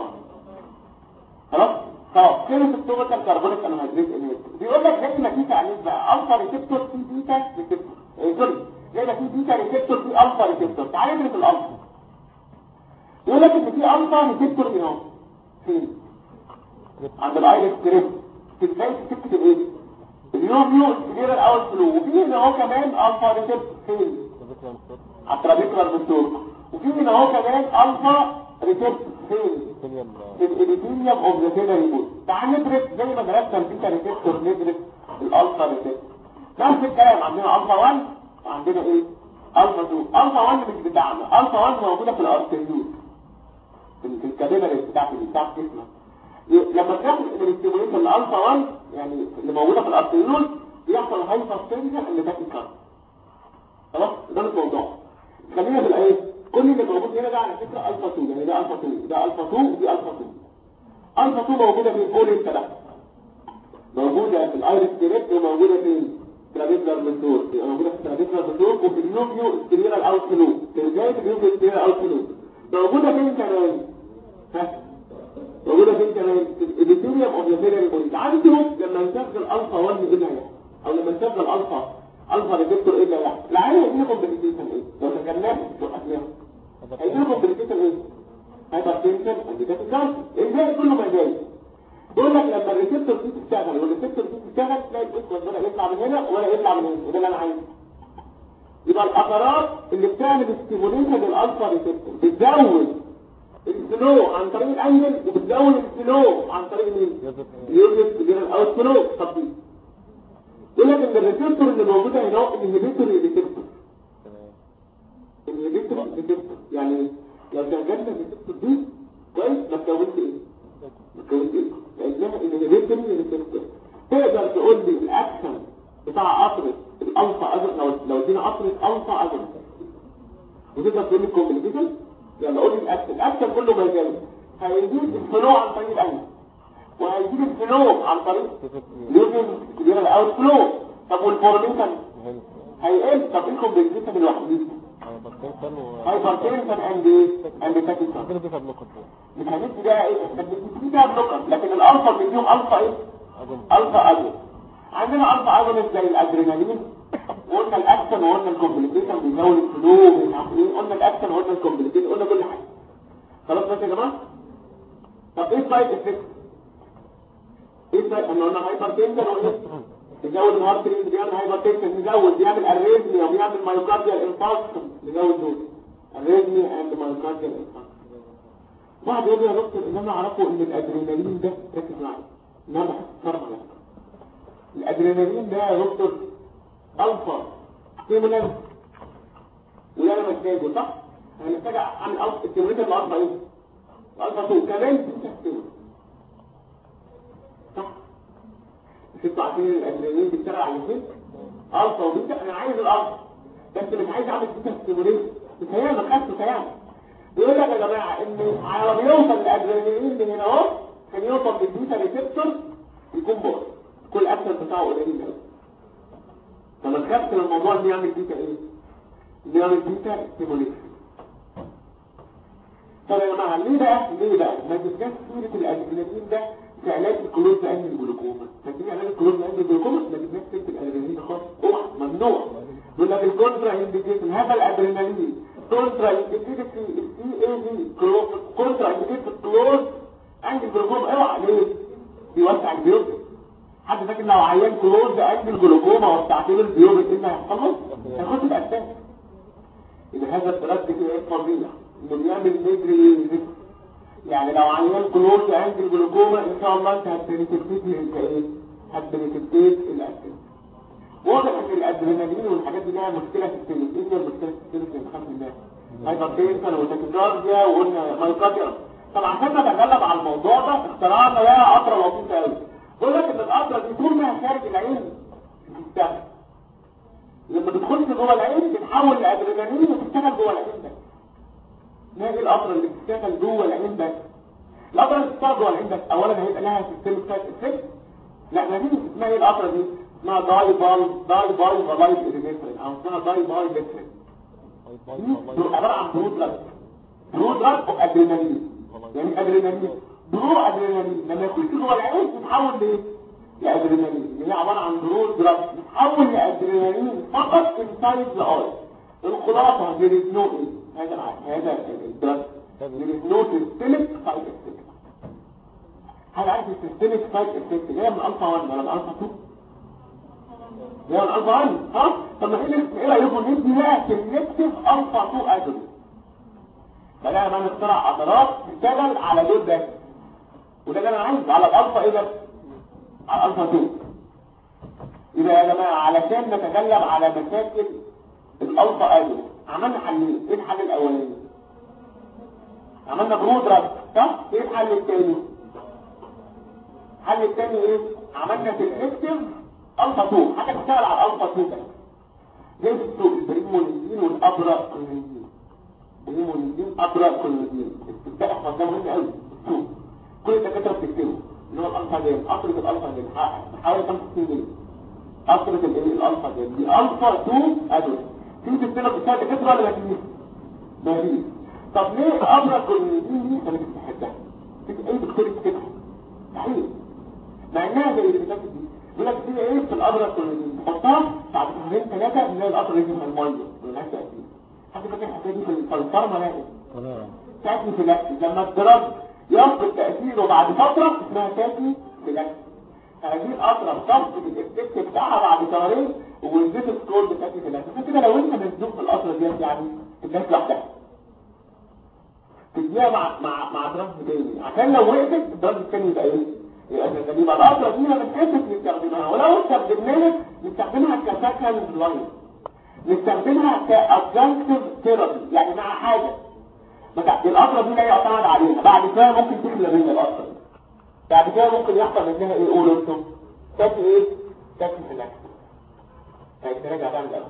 خلاص خلاص كلمه التوبيكال كربونيك انهيدريت انهبيتور بيقول لك زي ما في تعريف بقى الفا ريسبتور في بيتا ريسبتور إيه، سوري زي ما في بيتا ريسبتور في الفا ريسبتور تعالى ندرس الالفا يقول لك ان في الفا ريسبتور هنا فين عند الايرس كريب في بدايه سكه الايه اليوميو الكبيره الاول فلو وفي هنا اهو كمان الفا ريسبتور فين ذكرى مستر على الترابيكولار بالدور وفي هنا اهو كمان الفا ريسبتور فين سيليوم في الإبيثيليوم اوف ذا سيلري بول تعال ندرس زي ما درسنا البيتا ريسبتور ندرس الالفا ريسبتور نفس الكلام عندنا الفا 1 وعندنا ايه الفا 2 الفا 1 مش بتاعنا الفا 1 موجوده في الارتريول في في الكابيلاريز بتاعت بتاعت جسمك لما بتاخد الاستيموليشن الالفا 1 يعني اللي موجوده في الارتريول بيحصل هايبر تنشن اللي تحت الكارب خلاص ده الموضوع خلينا في الايه كل اللي موجود هنا ده على فكره الفا 2 يعني ده الفا 2 ده الفا 2 ودي الفا 2 الفا 2 موجوده في كل انت ده موجوده في الايرس ديريكت وموجوده في ترابيكولار بالدور موجوده في الترابيكولار بالدور وفي النوكيو ستيريال اوت فلو في بدايه النوكيو ستيريال اوت فلو موجوده فين كمان ها موجوده فين كمان في الابيثيليوم اوف ذا سيلري بودي تعالوا نشوف لما نشغل الفا 1 ايه اللي هيحصل او لما نشغل الفا الفا ريسبتور ايه اللي هيحصل العيال هيجي لكم بالريسبتور ايه لو شغلناه وقفناه هيجي لكم بالريسبتور ايه هايبرتنشن انديكات الكانسر الباقي كله ما جاي بيقول لك لما الريسبتور دي تشتغل والريسبتور دي تشتغل تلاقي الاسود ولا يطلع من هنا ولا يطلع من هنا وده اللي انا عايزه يبقى القطرات اللي بتعمل ستيموليشن للالفا ريسبتور بتزود الفلو عن طريق الانجل وبتزود الفلو عن طريق مين؟ اليوزر سبيرال اوت فلو طب يقول لك ان الريسبتور اللي موجوده هنا هو الانهبيتور ريسبتور الانهبيتور ريسبتور يعني لو شغلنا الريسبتور دي كويس ما تكونش ايه؟ ما تكونش ايه؟ لانها انهبيتور ريسبتور تقدر تقول لي الاكشن بتاع قطره الالفا اجر لو لو ادينا قطره الفا اجر وتقدر تقول لي الكومبليكيشن يلا قول لي الاكشن الاكشن كله ما يجاوب هيزيد الفلو عن طريق الانجل وهيزيد الفلو عن طريق اليوزر كبيره الاوت فلو طب والفورميشن هيقل طب ايه الكومبليكيشن الوحيد هايبرتنشن و هايبرتنشن اند ايه اند تاكيكارد كده بيتا بلوكر مش هندي بقى ايه احنا بندي ده بلوكر لكن الالفا بنديهم الفا ايه أجل الفا اجون عندنا الفا اجون زي الادرينالين وقلنا الاكشن وقلنا الكومبليكيشن بيزود الفلو مش عارف ايه قلنا الاكشن وقلنا الكومبليكيشن قلنا كل حاجه خلاص بس يا جماعه طب ايه سايد افكت ايه سايد احنا قلنا هايبر تنشن وايه يزود الهارت ريت بيعمل هايبر تنشن يزود بيعمل اريزميا وبيعمل مايوكارديال انفاركشن يزود دول اريزميا اند مايوكارديال انفاركشن واحد يقول لي يا دكتور ان انا اعرفه ان الادرينالين ده ركز معايا ان انا بحس بفرق على فكرة. الادرينالين ده يا دكتور الفا ستيمولانت وده انا محتاجه صح انا محتاج اعمل الفا ستيمولانت الالفا ايه الفا 2 كمان بيتا ستيمولانت صح مش انتوا عارفين الادرينالين بيشتغل على الاثنين الفا وبيتا انا عايز الالفا بس مش عايز اعمل بيتا ستيمولانت مش هيعمل خاص مش هيعمل يقول لك يا جماعه ان على ما يوصل الادرينالين من هنا اهو كان يوصل للبيتا ريسبتور يكون بار كل اكشن بتاعه قليل قوي فما تخافش من الموضوع ان يعمل بيتا ايه ان يعمل بيتا ستيموليشن طب يا جماعه ليه بقى ليه بقى ما تبقاش سيره الادرينالين ده في علاج الكلوز انجل جلوكوما فاكرين علاج الكلوز انجل جلوكوما ما تبقاش سيره الادرينالين خالص اوعى ممنوع يقول لك الكونترا انديكيشن هذا الادرينالين كونترا انديكيشن في السي اي دي كونترا انديكيشن كلوز انجل جلوكوما اوعى ليه بيوسع البيوت حد فاكر لو عيان كلوز انجل جلوكوما وسعت له البيوت ايه اللي هيحصل له هياخد الاساس يبقى هذا التردد كده ايه فظيع انه بيعمل ميجري يعني لو عيان كلوز انجل جلوكوما ان شاء الله انت هتبنتكتيت انت ايه هتبنتكتيت الاساس واضح ان الادرينالين والحاجات دي لها مشكله في السيلز ايه هي المشكله في السيلز اللي بنخاف منها هايبرتنشن وتاكيكارديا وقلنا مايوكارديا طبعا عشان نتغلب على الموضوع ده اخترعنا بقى قطره لطيفه قوي بيقول لك ان القطره دي طول ما هي خارج العين بتشتغل لما تدخل جوه العين بتتحول لادرينالين وتشتغل جوه العين بس ما هي القطره اللي بتشتغل جوه العين بس القطره اللي بتشتغل جوه العين بس اولا هيبقى لها سيستم سايد افكت لا ما دي اسمها ايه القطره دي اسمها داي باي داي باي فلايت اريجيترين او اسمها داي باي ليترين دي عباره عن برود دراج برود دراج وادرينالين يعني ادرينالين برو ادرينالين لما يخش جوه العين تتحول لايه لادرينالين اللي هي عباره عن برو دراج تتحول لادرينالين فقط انسايد الاي الخلاصه دي نو ايه هذا هذا الدراج دي نو سيستميك سايد افكت هل عارف السيستميك سايد افكت جايه من الفا 1 ولا من الفا 2 جايه من الفا 1 ها طب ما ايه ايه رايكم ندي بقى سيلكتيف الفا 2 ادرينالين فلا ما نخترع عضلات تشتغل على دول بس وده اللي انا عايزه على الالفا ايه بس على الالفا 2 يبقى يا جماعه علشان نتغلب على مشاكل الالفا ايضا عملنا حلين ايه الحل الاولاني عملنا برود رد صح ايه الحل الثاني الحل الثاني ايه عملنا سيلكتيف الفا 2 حاجه تشتغل على الالفا 2 بس زي السوق البريموليزين والابرا كلوزين بريموليزين ابرا كلوزين استبداء احفظ ده مهم قوي السوق كل الدكاتره بتكتبه اللي هو الالفا جيم قطره الالفا جيم حوالي 65 جنيه قطره الايه الالفا جيم دي الفا 2 ادوس في تكتبها بتاعت الدكاتره ولا ما فيش ما فيش طب ليه ابرا كلوزين دي كانت بتحبها في اي دكتور يكتبها صحيح مع انها زي اللي بتاعت دي يقول لك في ايه في الابرا كلوزين تحطها بعد شهرين ثلاثه نلاقي القطره دي من الميه ملهاش تاثير حد فاكر الحكايه دي في الفارما لا تاكل في الاكل لما الدرج يفقد تأثيره بعد فترة اسمها تاكي في الاكل هذه القطرة بتفقد الافكت بتاعها بعد شهرين وبالذات سكور بتاكي في الاكل عشان كده لو انت مزنوق في القطرة ديت يعني تديها لوحدها تديها مع مع مع درج تاني عشان لو وقفت الدرج التاني يبقى ايه؟ يبقى ده يبقى القطرة دي ما بنحبش نستخدمها ولو استخدمناها نستخدمها كسكن لاين نستخدمها كأبجنكتيف ثيرابي يعني مع حاجة القطرة دي لا يعتمد عليها بعد كده ممكن تخلى منها القطرة دي بعد كده ممكن يحصل منها ايه قولوا انتم تاكل ايه تاكل في الاكل طيب نرجع بقى للأول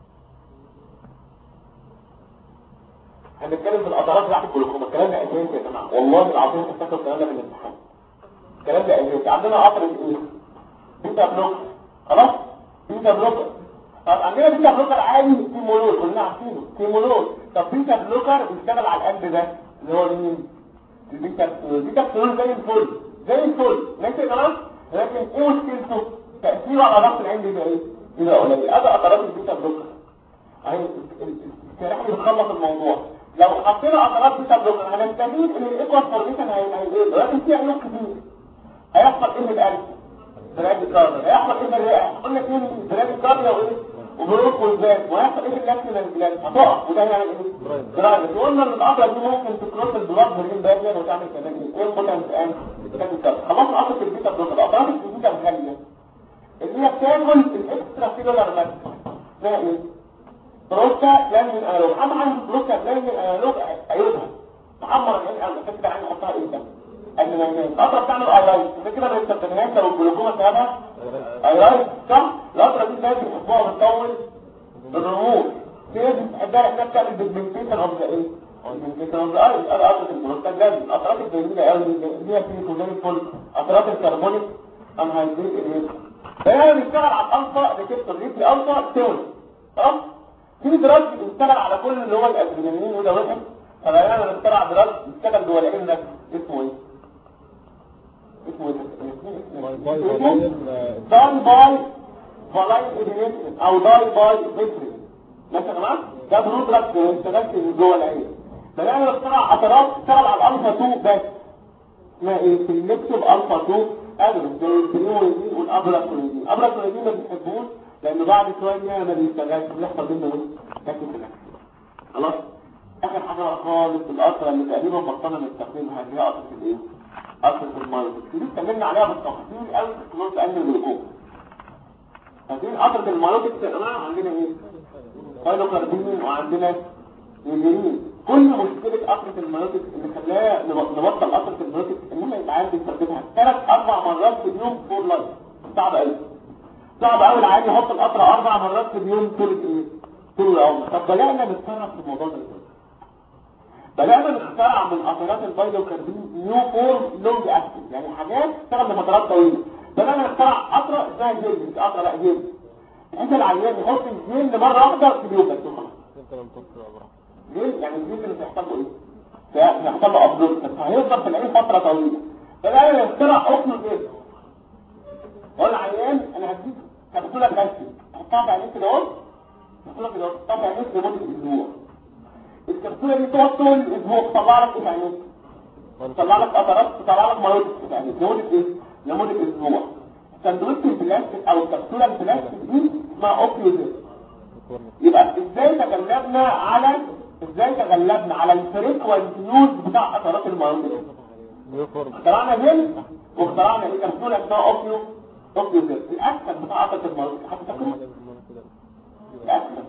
هنتكلم في القطرات بتاعت الجلوكوما الكلام ده اساسي يا جماعه والله العظيم افتكروا الكلام ده في الامتحان الكلام ده اساسي عندنا قطر ايه بيتا بلوك خلاص بيتا بلوك طب عندنا بيتا بلوكر عادي تيمولول كلنا عارفينه تيمولول طب بيتا بلوكر بيشتغل على القلب ده اللي هو مين البيتا البيتا بلوكر زي الفل زي الفل ماشي يا جماعه لكن ايه مشكلته تاثيره على ضغط العين بيبقى ايه يبقى قليل ادي قطرات البيتا بلوكر اهي الشريحه بتخلص الموضوع لو حطينا قطرات بيتا بلوكر هنستفيد ان الايكوال فورميشن هيزيد ولكن في عيوب كتير هيحصل ايه القلب براد كارد هيحصل ايه بالرئه قلنا اثنين براد كارد وايه وبروك والباب وهيحصل ايه باللاكتين الجلاند هتقع وده هيعمل ايه درايف قلنا ان القطره دي ممكن تكروس البلاد برين بارير وتعمل كمان ايه ايه بوتنس ان خلاص قطره البيتا بلوكر القطرات البيتا الغاليه اللي هي بتاكل الاكسترا سيلولار ماتر اسمها ايه بروستا لانجن انالوج اهم حاجه في بروستا لانجن انالوج عيوبها محمر العين او كده عين نحطها امتى قبل ما ينام القطره بتعمل ايلايت ده كده ما بيستخدمهاش لو الجلوكوما سببها ايلايت صح القطره دي لازم يحطوها بتطول الرموش في ناس بتحبها لانها بتعمل بيجمنتيشن اوف ذا ايه البيجمنتيشن اوف ذا اي قطره البروستا لازم القطرات الجميله قوي دي هي في كوزين فول قطرات الكربونيك انهيدريت الهيدرو فهنا بنشتغل على الالفا ريسبتور دي في الالفا تيوري تمام في دراج بيشتغل على كل اللي هو الادرينالين وده واحد فبقينا بنخترع دراج بيشتغل جوه العين ده اسمه ايه اسمه ايه داي باي فلاين ادرينالين او داي باي فيترين ماشي يا جماعه ده برو دراج بيشتغل جوه العين فبقينا بنخترع قطرات تشتغل على الالفا 2 بس اسمها ايه سيلكتيف الفا 2 ادرس زي البريوريدين والابراسوليدين الابراسوليدين ما بنحبوش لانه بعد شويه ما بيشتغلش بيحصل بينا وش تاكل في الاكل خلاص اخر حاجه خالص القطره اللي تقريبا بطلنا نستخدمها اللي هي قطره الايه قطره المايوتكس دي اتكلمنا عليها بالتفصيل قوي في نص علم الجلوكوز فاكرين قطره المايوتكس يا جماعه عندنا ايه بايلوكاردين وعندنا يوجينين كل مشكلة قطرة المناطق اللي خلاها نبطل قطرة المناطق ان هم يتعامل بيستخدمها ثلاث اربع مرات في اليوم فور لايف صعب قوي صعب قوي العادي يحط القطرة اربع مرات في اليوم طول ايه طول العمر طب بدأنا نتصرف في الموضوع ده بدأنا نخترع من قطرات البايلوكاربين نيو فورم لونج اكتف يعني حاجات تشتغل لفترات طويلة بدأنا نخترع قطرة اسمها جيل مش قطرة لا جيل انت العيان يحط الجيل مرة واحدة في اليوم بس وخلاص انت لم تصل ابراهيم ليه؟ يعني الجسم اللي هيحصل له ايه؟ هيحصل له ابلود بس هيفضل في العين فتره طويله فلا يخترع حكم كده قول عيان انا هديك كبسوله كالسيوم هحطها في عينيك كده اهو كبسوله كده اهو تحطها في عينيك لمده اسبوع الكبسوله دي تقعد طول الاسبوع تطلع لك ايه في عينيك؟ تطلع لك قطرات تطلع لك مايوتس في عينيك لمده ايه؟ لمده اسبوع سندوتش البلاستيك او الكبسوله البلاستيك دي اسمها اوبيوزيت يبقى ازاي تغلبنا على ازاي تغلبنا على الفريكوانت يوز بتاع قطرات المايوتس يوفورم اخترعنا جل واخترعنا ايه كبسوله اسمها اوبيو اوبيو جل الاسهل بتاع قطره المايوتس حتى تاكله الاسهل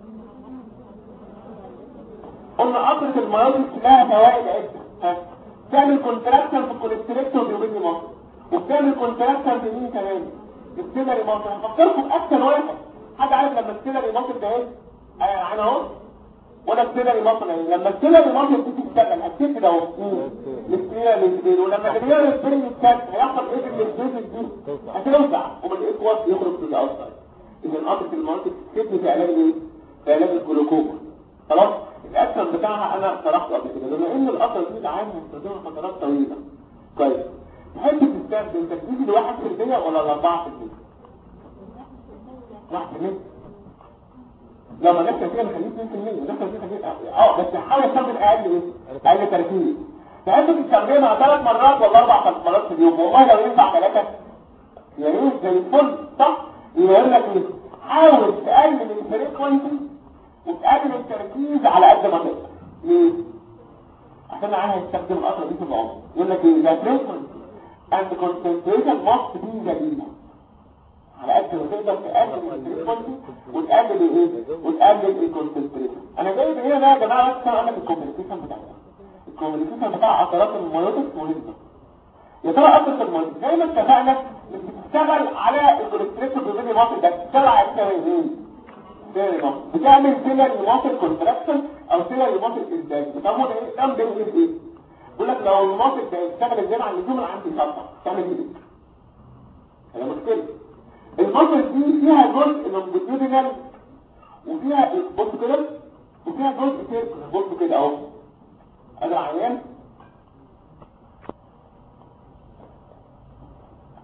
قلنا قطره المايوتس لها فوائد عده ها تعمل كونتراكشن في الكوليستريكتور بيوبيني مصر وبتعمل كونتراكشن في مين كمان السيلري مصر هفكركم باكثر واحد حد عارف لما السيلري مصر ده ايه انا اهو ولا السيلري مصر ايه لما السيلري مصر دي تشتغل هتكتب ده اهو الاستيلا للسبيل ولما تغير السبيل يتكت هيحصل ايه في السبيل دي هتوسع ومن الاكواس يخرج في الاوسط اذا قطره المناطق كتب في علاج ايه في علاج الجلوكوما خلاص الاكشن بتاعها انا شرحته قبل كده بما ان القطره دي عام مستخدمه فترات طويله كويس تحب تستخدم تركيز لواحد في المية ولا لأربعة في المية؟ واحد في المية لما نفسك فيها نخليه 2% نفسك فيها نخليه اه بس حاول تستخدم اقل ايه؟ اقل تركيز تحب تستخدمها ثلاث مرات ولا اربع مرات في اليوم والله لو ينفع ثلاثة يا ريت زي الفل صح؟ يقول لك ايه؟ حاول تقلل الفريكونسي وتقلل التركيز على قد ما تقدر ليه؟ عشان عايز يستخدم القطره دي في العمر يقول لك ايه؟ ده فريكونسي and concentration must be جديدة على قد ما تقدر تقلل الفريكونسي وتقلل الايه وتقلل الكونسنتريشن انا جايب هنا بقى يا جماعه بس اقول لك الكوميونيكيشن بتاعنا الكوميونيكيشن بتاع عضلات الميوتكس مهمه يا ترى عضله الميوتكس زي ما اتفقنا مش بتشتغل على الكوليسترول بيبني ماسل ده بتشتغل على التمارين بتعمل سيلر ماسل كونتراكشن او سيلر ماسل ازاي بتعمل ايه ده بين ايه يقول لك لو المناطق ده يشتغل ازاي على اللزوم اللي عندي شرطه تعمل ايه هي مشكله المناطق دي فيها جزء لونجيتودينال وفيها بص كده وفيها جزء سيركل بص كده اهو ادي عيان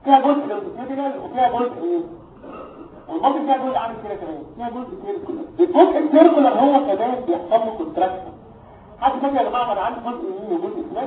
فيها جزء لونجيتيودينال وفيها جزء ايه والمصل فيها جزء عامل كده كمان فيها جزء سيركولار الجزء السيركولار هو كمان بيحصل له كونتراكشن حد فاكر يا جماعه انا عندي جزء يمين وجزء شمال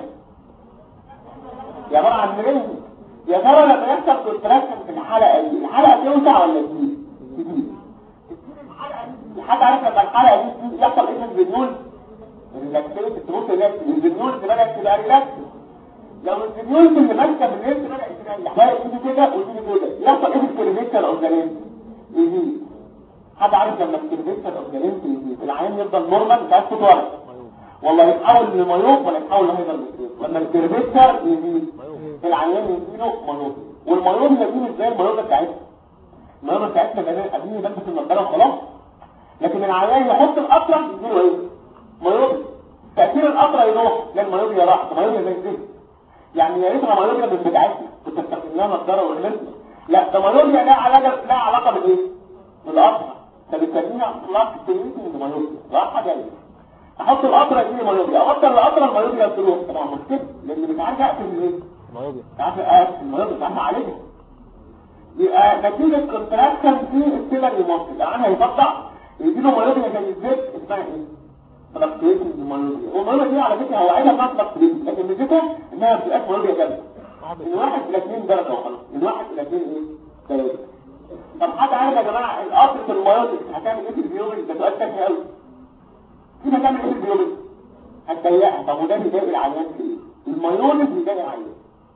يا عباره عن رينج يا ترى لما يحصل كونتراكشن في الحلقه دي الحلقه توسع ولا تزيد تزيد حد عارف لما الحلقه دي تزيد يحصل ايه في الفينيول ريلاكسيت تبص ريلاكس الفينيول بدات تبقى ريلاكس لو الفينيول اللي ماسكه بالليل بدات تريح بقى تيجي كده وتيجي كده يحصل ايه في الكيرفيتشر اوف ذا لينز يزيد حد عارف لما الكيرفيتشر اوف ذا لينز يزيد العين يفضل نورمال مش عايز تتورط والله يتحول لمايوب ولا يتحول لهايبر لما الكيرفيتشر يزيد العيان يجيله مايوب والمايوب يزيد ازاي المايوب بتاعتنا المايوب بتاعتنا ده قاعدين يلبس النضاره وخلاص لكن العيان يحط القطره يجيله ايه مايوب تاثير القطره يروح لا المايوب راح المايوب زي الزفت يعني يا ريتها مايوب مش بتاعتنا كنت استخدمناها نضاره وغلبنا لا ده مايوب لها علاقه لها علاقه بالايه بالقطره فبتسميها فلاكتيشن مايوب راحه جايه احط القطره دي مايوبيا اوصل القطره المايوبيا تروح طبعا مش كده لان مش عارف اقفل الايه مايوبيا عارف اقفل المايوبيا مش عارف اعالجها يبقى نتيجه كونتراكشن في السيلر يمص العين هيفتح يجي له مايوبيا زي الزيت اسمها ايه فلاكتيشن المايوبيا والمايوبيا دي على فكره هو عينها ما فلاكتيشن لكن ميزتها انها ما بتبقاش مايوبيا جامده من واحد الى اثنين درجه وخلاص من واحد الى اثنين ايه درجه طب حد عارف يا جماعه القطره المايوبيا هتعمل ايه في الفيوبل ده سؤال تافه قوي في مكان ايه البيولوجي هتضيقها طب وده بيضايق العيان في ايه المايونس بيضايق العيان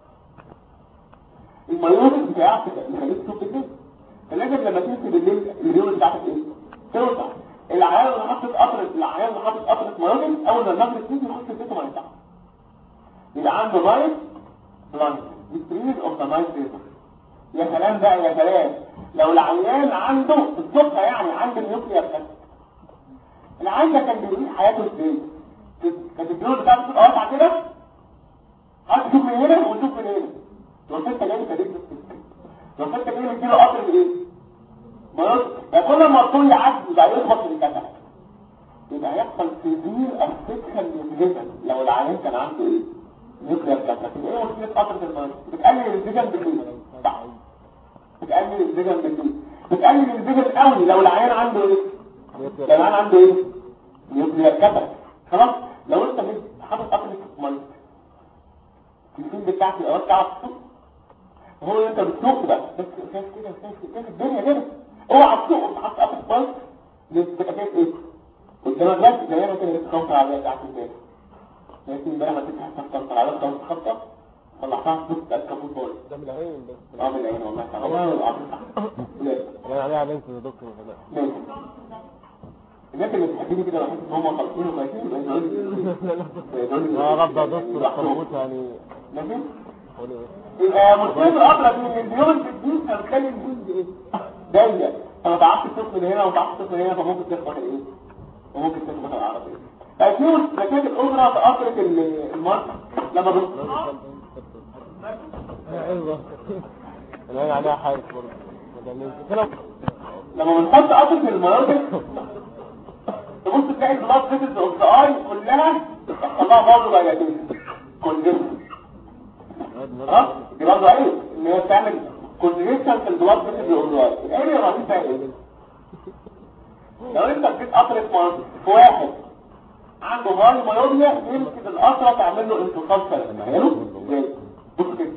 المايونس بتاعك يخليك تشوف بالليل فلازم لما تمشي بالليل البيولوجي بتاعتك ايه توسع العيان اللي حاطط قطره العيان اللي حاطط قطره مايونس اول ما المغرب تيجي يخش البيت ما ينفعش يبقى عنده نايت بلانك ديكريز اوف ذا نايت فيزر يا سلام بقى يا سلام لو العيان عنده الصبح يعني عنده النيوكليير بس العين ده كان بيعيش حياته ازاي كانت الجلود بتاعته تبقى واسعه كده هات تشوف من هنا وتشوف من هنا لو انت جاي كده لو انت جاي مديله قطر بايه مرض ده كل ما الطول يعدي بقى يخبط في الكتف يبقى هيحصل سيفير افكشن للجسم لو العيان كان عنده ايه نيوكلير كاتراك ايه مشكله قطره المرض بتقلل الفيجن بالليل صح بتقلل الفيجن بالليل بتقلل الفيجن قوي لو العيان عنده ايه كمان عنده ايه نيوكليير كاتر خلاص لو انت حاطط قطره ميه في الفيلم بتاعك الاول تعرف هو انت بتسوق بقى بس شايف كده شايف كده الدنيا كده اوعى تسوق انت حاطط قطره ميه تبقى شايف ايه قدامك بس زي ما كده بتخبط على بتاعت البيت لكن بقى ما تفتح تخبط على راسك وتخبط طلعتها تبص تاكل بول ده من العين بس اه من العين والله تعالى والله العظيم انا عليها لينس يا دكتور ولا ماشي الناس اللي بتحبيني كده بحس ان هم خالصين وكويسين يبقى يقولوا لي لا غض دكتور خربوط يعني ماشي قولي ايه يبقى مشكله الاقرب ان البيوم في الدين فبتخلي الجلد ايه ضيق فما تعرفش تشوف من هنا وما تعرفش تشوف من هنا فممكن تخبط الايه وممكن تخبط العربيه ففي مشاكل اخرى في قطره المرض لما بت... ايوه العين عليها حارس برضه ده لينس كده لما بنحط قطره المناطق تبص تلاقي البلاد فيتس اوف ذا اي كلها طلعها برضه بقى كلها ها دي برضه عيب ان هي بتعمل كونجكشن في البلاد فيتس اوف ذا اي العيب يا رهيب بقى ايه لو انت اديت قطره مناطق في واحد عنده هاي مايوبيا يمكن القطره تعمل له انتقال سلبي تخيلوا ازاي بص كده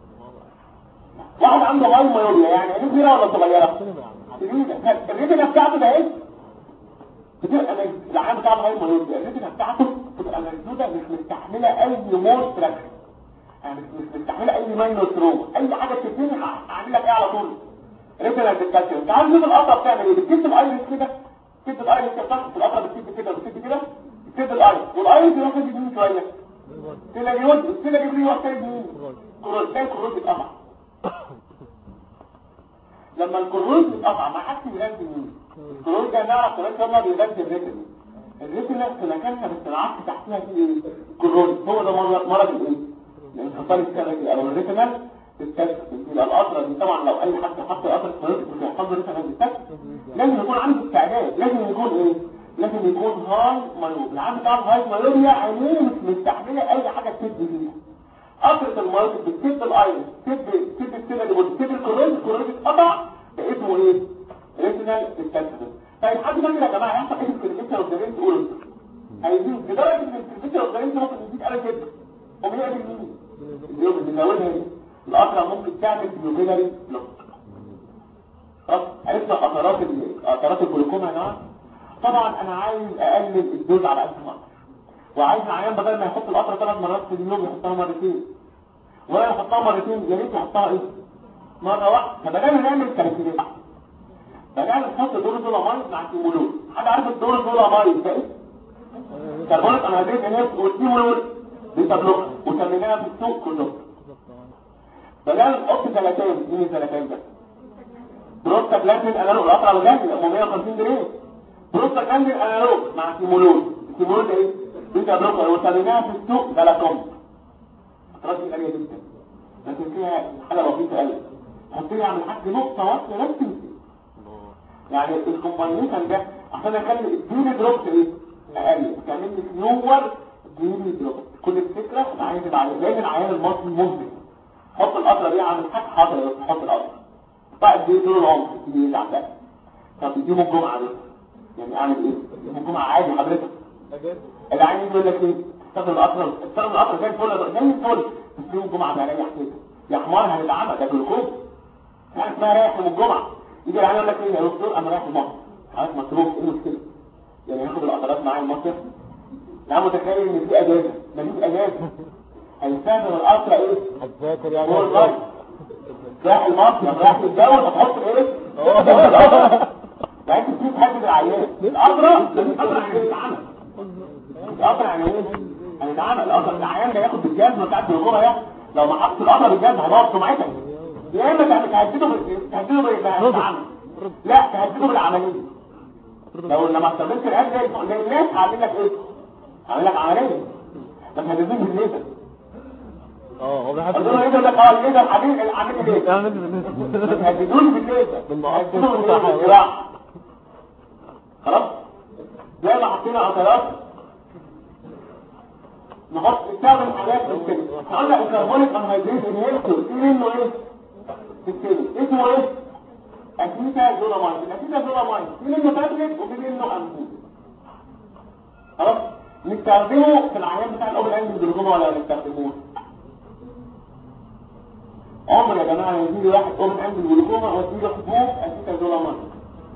واحد عنده هاي مايوبيا يعني عينيه كبيره ولا صغيره الريتنا بتاعته ده ايه بتبقى العام بتاع الهاي مايوبيا الريتنا بتاعته بتبقى مسدوده مش مستحمله اي مور تراكشن يعني مش مستحمله اي ماينور تروما اي حاجه تديني هعمل لك ايه على طول ريتنا بتتكسر انت عارف ان القطره بتعمل ايه بتكسر الايرس كده بتكسر الايرس كده في القطره بتكسر كده بتكسر كده بتكسر الايرس والايرس يروح يجي يمين شويه تلاقي يود تلاقي يجري يروح تاني يمين كروز تلاقي كروز بيتقطع لما الكروز بيتقطع ما حدش يغذي مين الكروز ده نعرف كمان هما بيغذي الريتنا الريتنا في مكانها بس العكس تحتها في ايه كروز هو ده مرض مرض الايه الانفصال الكبدي او الريتنا بالتكس يبقى القطره دي طبعا لو اي حد حط قطره كروز مش هيحصل له ريتنا بالتكس لازم يكون عنده استعداد لازم يكون ايه لازم يكون هاي مايوب العام بتاع الهاي مايوبيا عينيه مش مستحمله اي حاجه تسد فيها قطره المايوس بتسد الايرس تسد تسد السنه اللي بتسد الكورنيش الكورنيش اتقطع ده اسمه ايه ريتينال ستاتس طيب حد فاكر يا جماعه يحصل ايه في الكلمه لو الجنين تقول هيزيد لدرجه ان الكلمه لو الجنين ممكن يزيد قلب كده قوم يعمل مين اليوم اللي بنقولها دي القطره ممكن تعمل بيوبيلاري بلوك خلاص عرفنا قطرات ال- قطرات الجلوكوما يا جماعه طبعا انا عايز اقلل الدوز على قد ما اقدر وعايز العيان بدل ما يحط القطره ثلاث مرات في اليوم يحطها مرتين ولا يحطها مرتين يا ريت يحطها ايه مره واحده فبدل نعمل تركيبات بدل نحط دور دولامايد مع كيمولول حد عارف الدور دولامايد ده ايه كربونات انهيدريت انهيت والكيمولول بيتا بلوك وسميناها في السوق كلهم بدل نحط ثلاثين مين الثلاثين ده بروستا بلازمين انالوج القطره على جنب 150 جنيه بروستا بلازمين انالوج مع كيمولول الكيمولول ده ايه بيتا بلوكر وسميناها في السوق بلاكوم قطرات غاليه جدا لكن فيها حاله بسيطه قوي حط لي اعمل حاجه نقطه واحده بس تمشي. يعني الكومباينيشن ده عشان اخلي الديلي دروب ايه اقل تعمل لي فيور ديلي دروب كل الفكره انا عايز يبقى على لازم العيان المصري مزمن حط القطره دي عامل حاجه حاضر بس حط القطره بعد دي طول العمر دي اللي عندها طب يوم الجمعه ده يعني اعمل ايه يوم الجمعه عادي حضرتك العين يقول لك ايه استخدم القطره استخدم القطره زي الفل زي الفل بس يوم الجمعه بقى رايح كده يا حمار هنتعمل ده جلوكوز يعني اسمها رايح يوم الجمعه يجي العين يقول لك ايه يا دكتور انا رايح المصيف حضرتك مصروف ايه المشكله يعني ياخد القطرات معايا المصيف انا متخيل ان في اجازه مفيش اجازه هيستخدم القطره ايه هتذاكر يعني هو الرايح رايح المصيف رايح يتجوز هتحط ايه يعني انت بتشوف حد العيان القطره القطره يعني بتتعمل القطر يعني ايه؟ هنتعامل القطر العيان ده ياخد بالجزمه بتاعت الجمهور ده لو ما حطش القطر بالجزمه هيبوظ سمعتك يا اما تهدده بال- تهدده بالعمل لا تهدده بالعمليه لو لما استخدمت الاب زي زي الناس هعمل لك ايه؟ هعمل لك عمليه ما تهددوش بالليزر اه هو بيحب قلت له يقول لك اه الليزر حبيبي العمليه ليه؟ يعني ما تهددوش بالليزر بالمعصب تهددوه بتاع حيوان. بالجراحة. خلاص زي ما حطينا قطرات نحط نستخدم حاجات في الكلى قلنا الكربونيك انهيدريت انهيلتور في منه ايه في الكلى اسمه ايه اسيتا زولامايد الاسيتا زولامايد في منه تابلت وفي منه امبول خلاص نستخدمه في العيان بتاع الاوبن اند جلوكوما ولا ما نستخدموش عمر يا جماعه يجي لي واحد اوبن اند جلوكوما واديله حبوب اسيتا زولامايد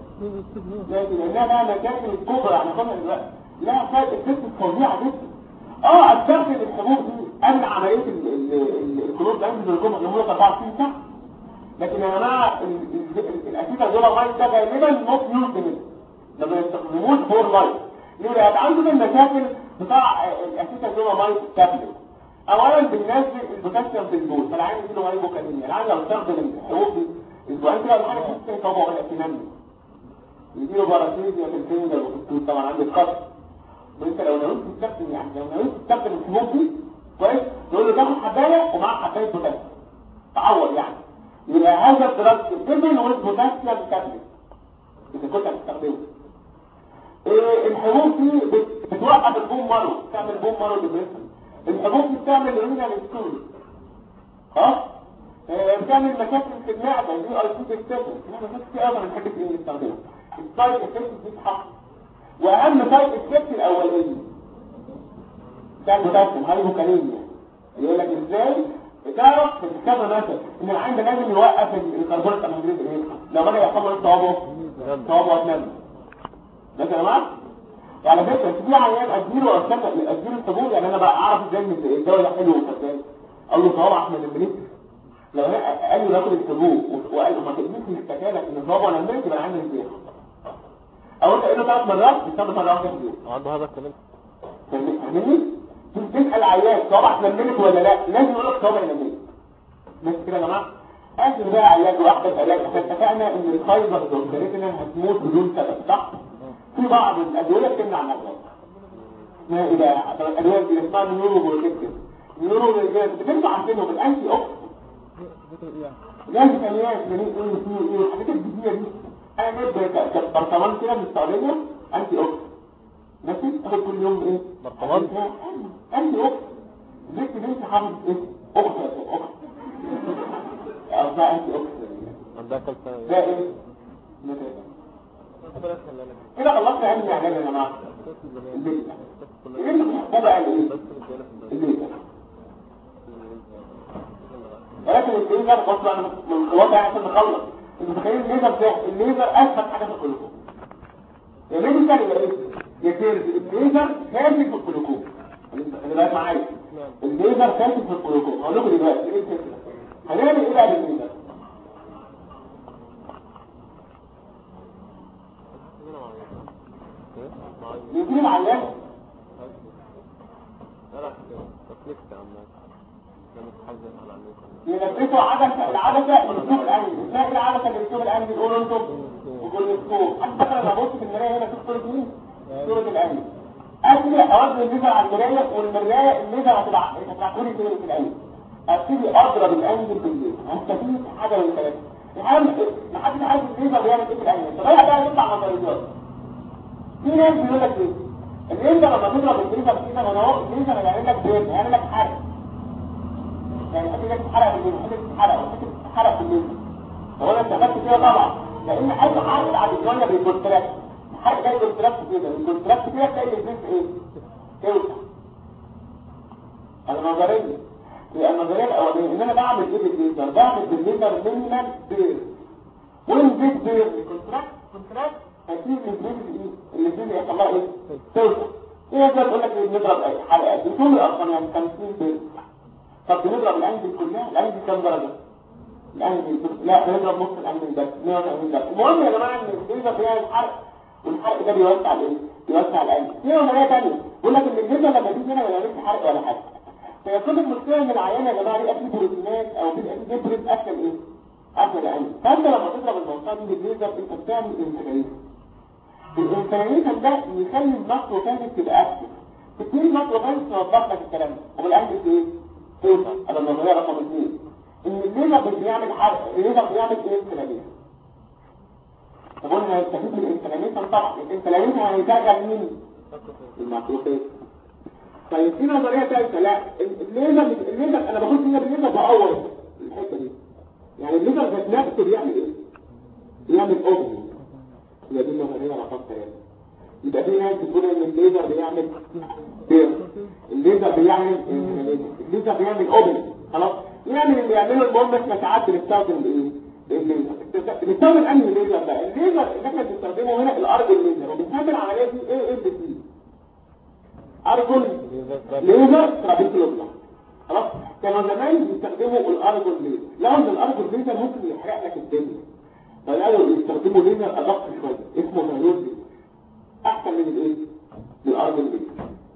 لكن لانها بقى مكان الكبرى يعني خدها دلوقتي لها فائده ست فظيعه جدا اه استخدم الحبوب دي قبل عمليه ال- ال- ال- القلوب ده عند الجمعه لمده 24 ساعه لكن يا جماعه الاسيتا دول لايت ده غالبا نوت يوز لما يستخدموش فور لايت ليه لان عنده المشاكل بتاع الاسيتا دول لايت تابلت اولا بالنسبه البوتاسيوم في البول فالعين يجي له هايبوكاليميا العين لو استخدم الحبوب دي اسبوعين كده ولا حاجه تحس طبعا ولا تنمي يجيله باراسيزيا في الفنجر وفي التوت طبعا عند الخط وانت لو نويت تستخدم يعني لو نويت تستخدم الحبوب دي كويس تقول له تاخد حبايه ومعاك حبايه بوتاسيوم تعوض يعني يبقى هذا الدراج الدبل والبوتاسيوم تابلت اذا كنت هتستخدمه إيه الحبوب دي بت- بتوقف البوم مارو بتعمل بوم مارو ديبريشن الحبوب دي بتعمل رينال ستول خلاص آه، بتعمل مشاكل في المعده دي اي سي بيكتشر احنا مش كتير قوي بنحب ايه نستخدمها السايد افكت دي تتحقق واهم سايد افكت الاولاني ده البوتاسيوم هايبوكاليميا يقول لك ازاي تعرف في كذا مثلا ان العين ده لازم يوقف ال- الكربونات الانهيدريت ايه لو بدا يحصل له صوابه صوابه اتنمى ده يا جماعه وعلى فكره في عيان اديله استنى اديله الطابور يعني انا بقى اعرف ازاي ان الدواء ده حلو وشغال قال له صوابعك من المريض لو هي قال له ناخد الطابور وقال له ما تقدرش تتكالك ان صوابعه لما يبقى عامل ازاي او انت قايل له ثلاث مرات بتستخدم مره واحده في اليوم عنده هذا الكلام فاهمني تسال عيان صوابعك لملت ولا لا لازم يقول لك صوابعي لملت بس كده يا جماعه اخر بقى علاج واحده علاج احنا اتفقنا ان الفايبر دوكتوريتنا هتموت بدون سبب صح في بعض الادويه بتمنع الامراض ما ايه بقى طب الادويه دي اسمها نيورو بروتكتيف نيورو بتنفع عندنا بالانتي اوكسيدنت لازم كميات من ايه ايه ايه الحاجات الجديده دي انا جايب برطمان كده من السعوديه انتي اوكسيدنت ماشي تاخد كل يوم ايه برطمان؟ انتي اوكسيدنت زيت بنت حافظ ايه اخت اخت اسمها انت اخت عندها كام سنة ده ايه كده خلصنا علم الاعلام يا جماعه البيت ايه اللي بتحبوه قال ايه البيت ولكن الليزر بص بقى من الخلاصه يعني عشان نخلص انتوا متخيلين الليزر ده الليزر اسهل حاجه في الكلكم يا ميديكال يا ايه يا سيرز الليزر ثابت في الكلكم خلي بالك معايا الليزر ثابت في الكلكم هقول لكم دلوقتي ايه الفكره هنعمل ايه بقى بالليزر يجيب العيان يلبسوا عدسة العدسة للسوق الأنجل تلاقي العدسة للسوق الأنجل يقولوا انتم وكل السوق حتى فاكر لما ابص في المراية هنا في صورة مين؟ صورة الأنجل أبتدي أوزن الليزر على المراية والمراية الليزر هتبقى هتبعتولي صورة الأنجل أبتدي أضرب الأنجل بالليل هستفيد حاجة من ثلاثة الحال محدش عارف الليزر بيعمل ايه في الأنجل تغير بقى يطلع نظريات في ناس بيقول لك ايه؟ الليزر لما تضرب الليزر كده وانا هو الليزر هيعمل لك بيرن هيعمل لك حرق يعني حاجة تتحرق بالليل حاجة تتحرق وحاجة تتحرق بالليل هو انا استفدت كده طبعا لان اي حرق بعد شويه بالكونتراكت الحرق ده الكونتراكت كده الكونتراكت كده تلاقي الجنس ايه توسع النظريه هي النظريه الاولانيه ان انا بعمل ايه بالليزر بعمل بالليزر مينيمال بير وين بيت بير الكونتراكت كونتراكت هتيجي الجنس ايه اللي الجنس يحصل لها ايه توسع ايه ده تقول لك ايه بنضرب اي حلقات بطول الارقام يعني 50 بير طب بنضرب الانجل كلها الانجل كام درجة الانجل لا بنضرب نص الانجل بس 180 درجة المهم يا جماعة ان الليزر فيها الحرق والحرق ده بيوسع الايه بيوسع الانجل في نظرية تانية بيقول لك ان الليزر لما بيجي هنا ما بيعملش حرق ولا حاجة فيكون المشكلة ان العيان يا جماعة بيبقى فيه بروتينات او بيبقى فيه ديبريت اكل ايه اكل الانجل فانت لما تضرب المنطقة دي بالليزر انت بتعمل انفلاميشن الانفلاميشن ده يخلي المصر وكانت تبقى اكتف تبتدي المصر وكانت توضح لك الكلام ده والانجل ايه توصل على النظرية رقم اثنين ان الليزر مش بيعمل حرق الليزر بيعمل ايه انفلاميشن طب قلنا هيستفيد من الانفلاميشن طبعا الانفلاميشن هيشغل مين المعطوفات طيب في نظرية ثالثة لا الليزر مش الليزر انا باخد فيها بالليزر بعور الحتة دي يعني الليزر ذات نفسه بيعمل ايه بيعمل اوبن هي دي النظرية رقم ثلاثة يبقى في ناس بتقول ان الليزر بيعمل بير الليزر بيعمل الليزر بيعمل اوبن خلاص يعني اللي يعمله المهم احنا ساعات بنستخدم الايه الليزر بنستخدم انهي ليزر بقى الليزر اللي احنا بنستخدمه هنا الارجل ليزر وبنسمي العمليه دي ايه ال سي ارجل ليزر ترابيكولوجيا خلاص كانوا زمان بيستخدموا الارجل ليزر لو ان الارجل ليزر ممكن يحرق لك الدنيا فقالوا يستخدموا ليزر ادق شويه اسمه فيروز احسن من الايه الارض البيت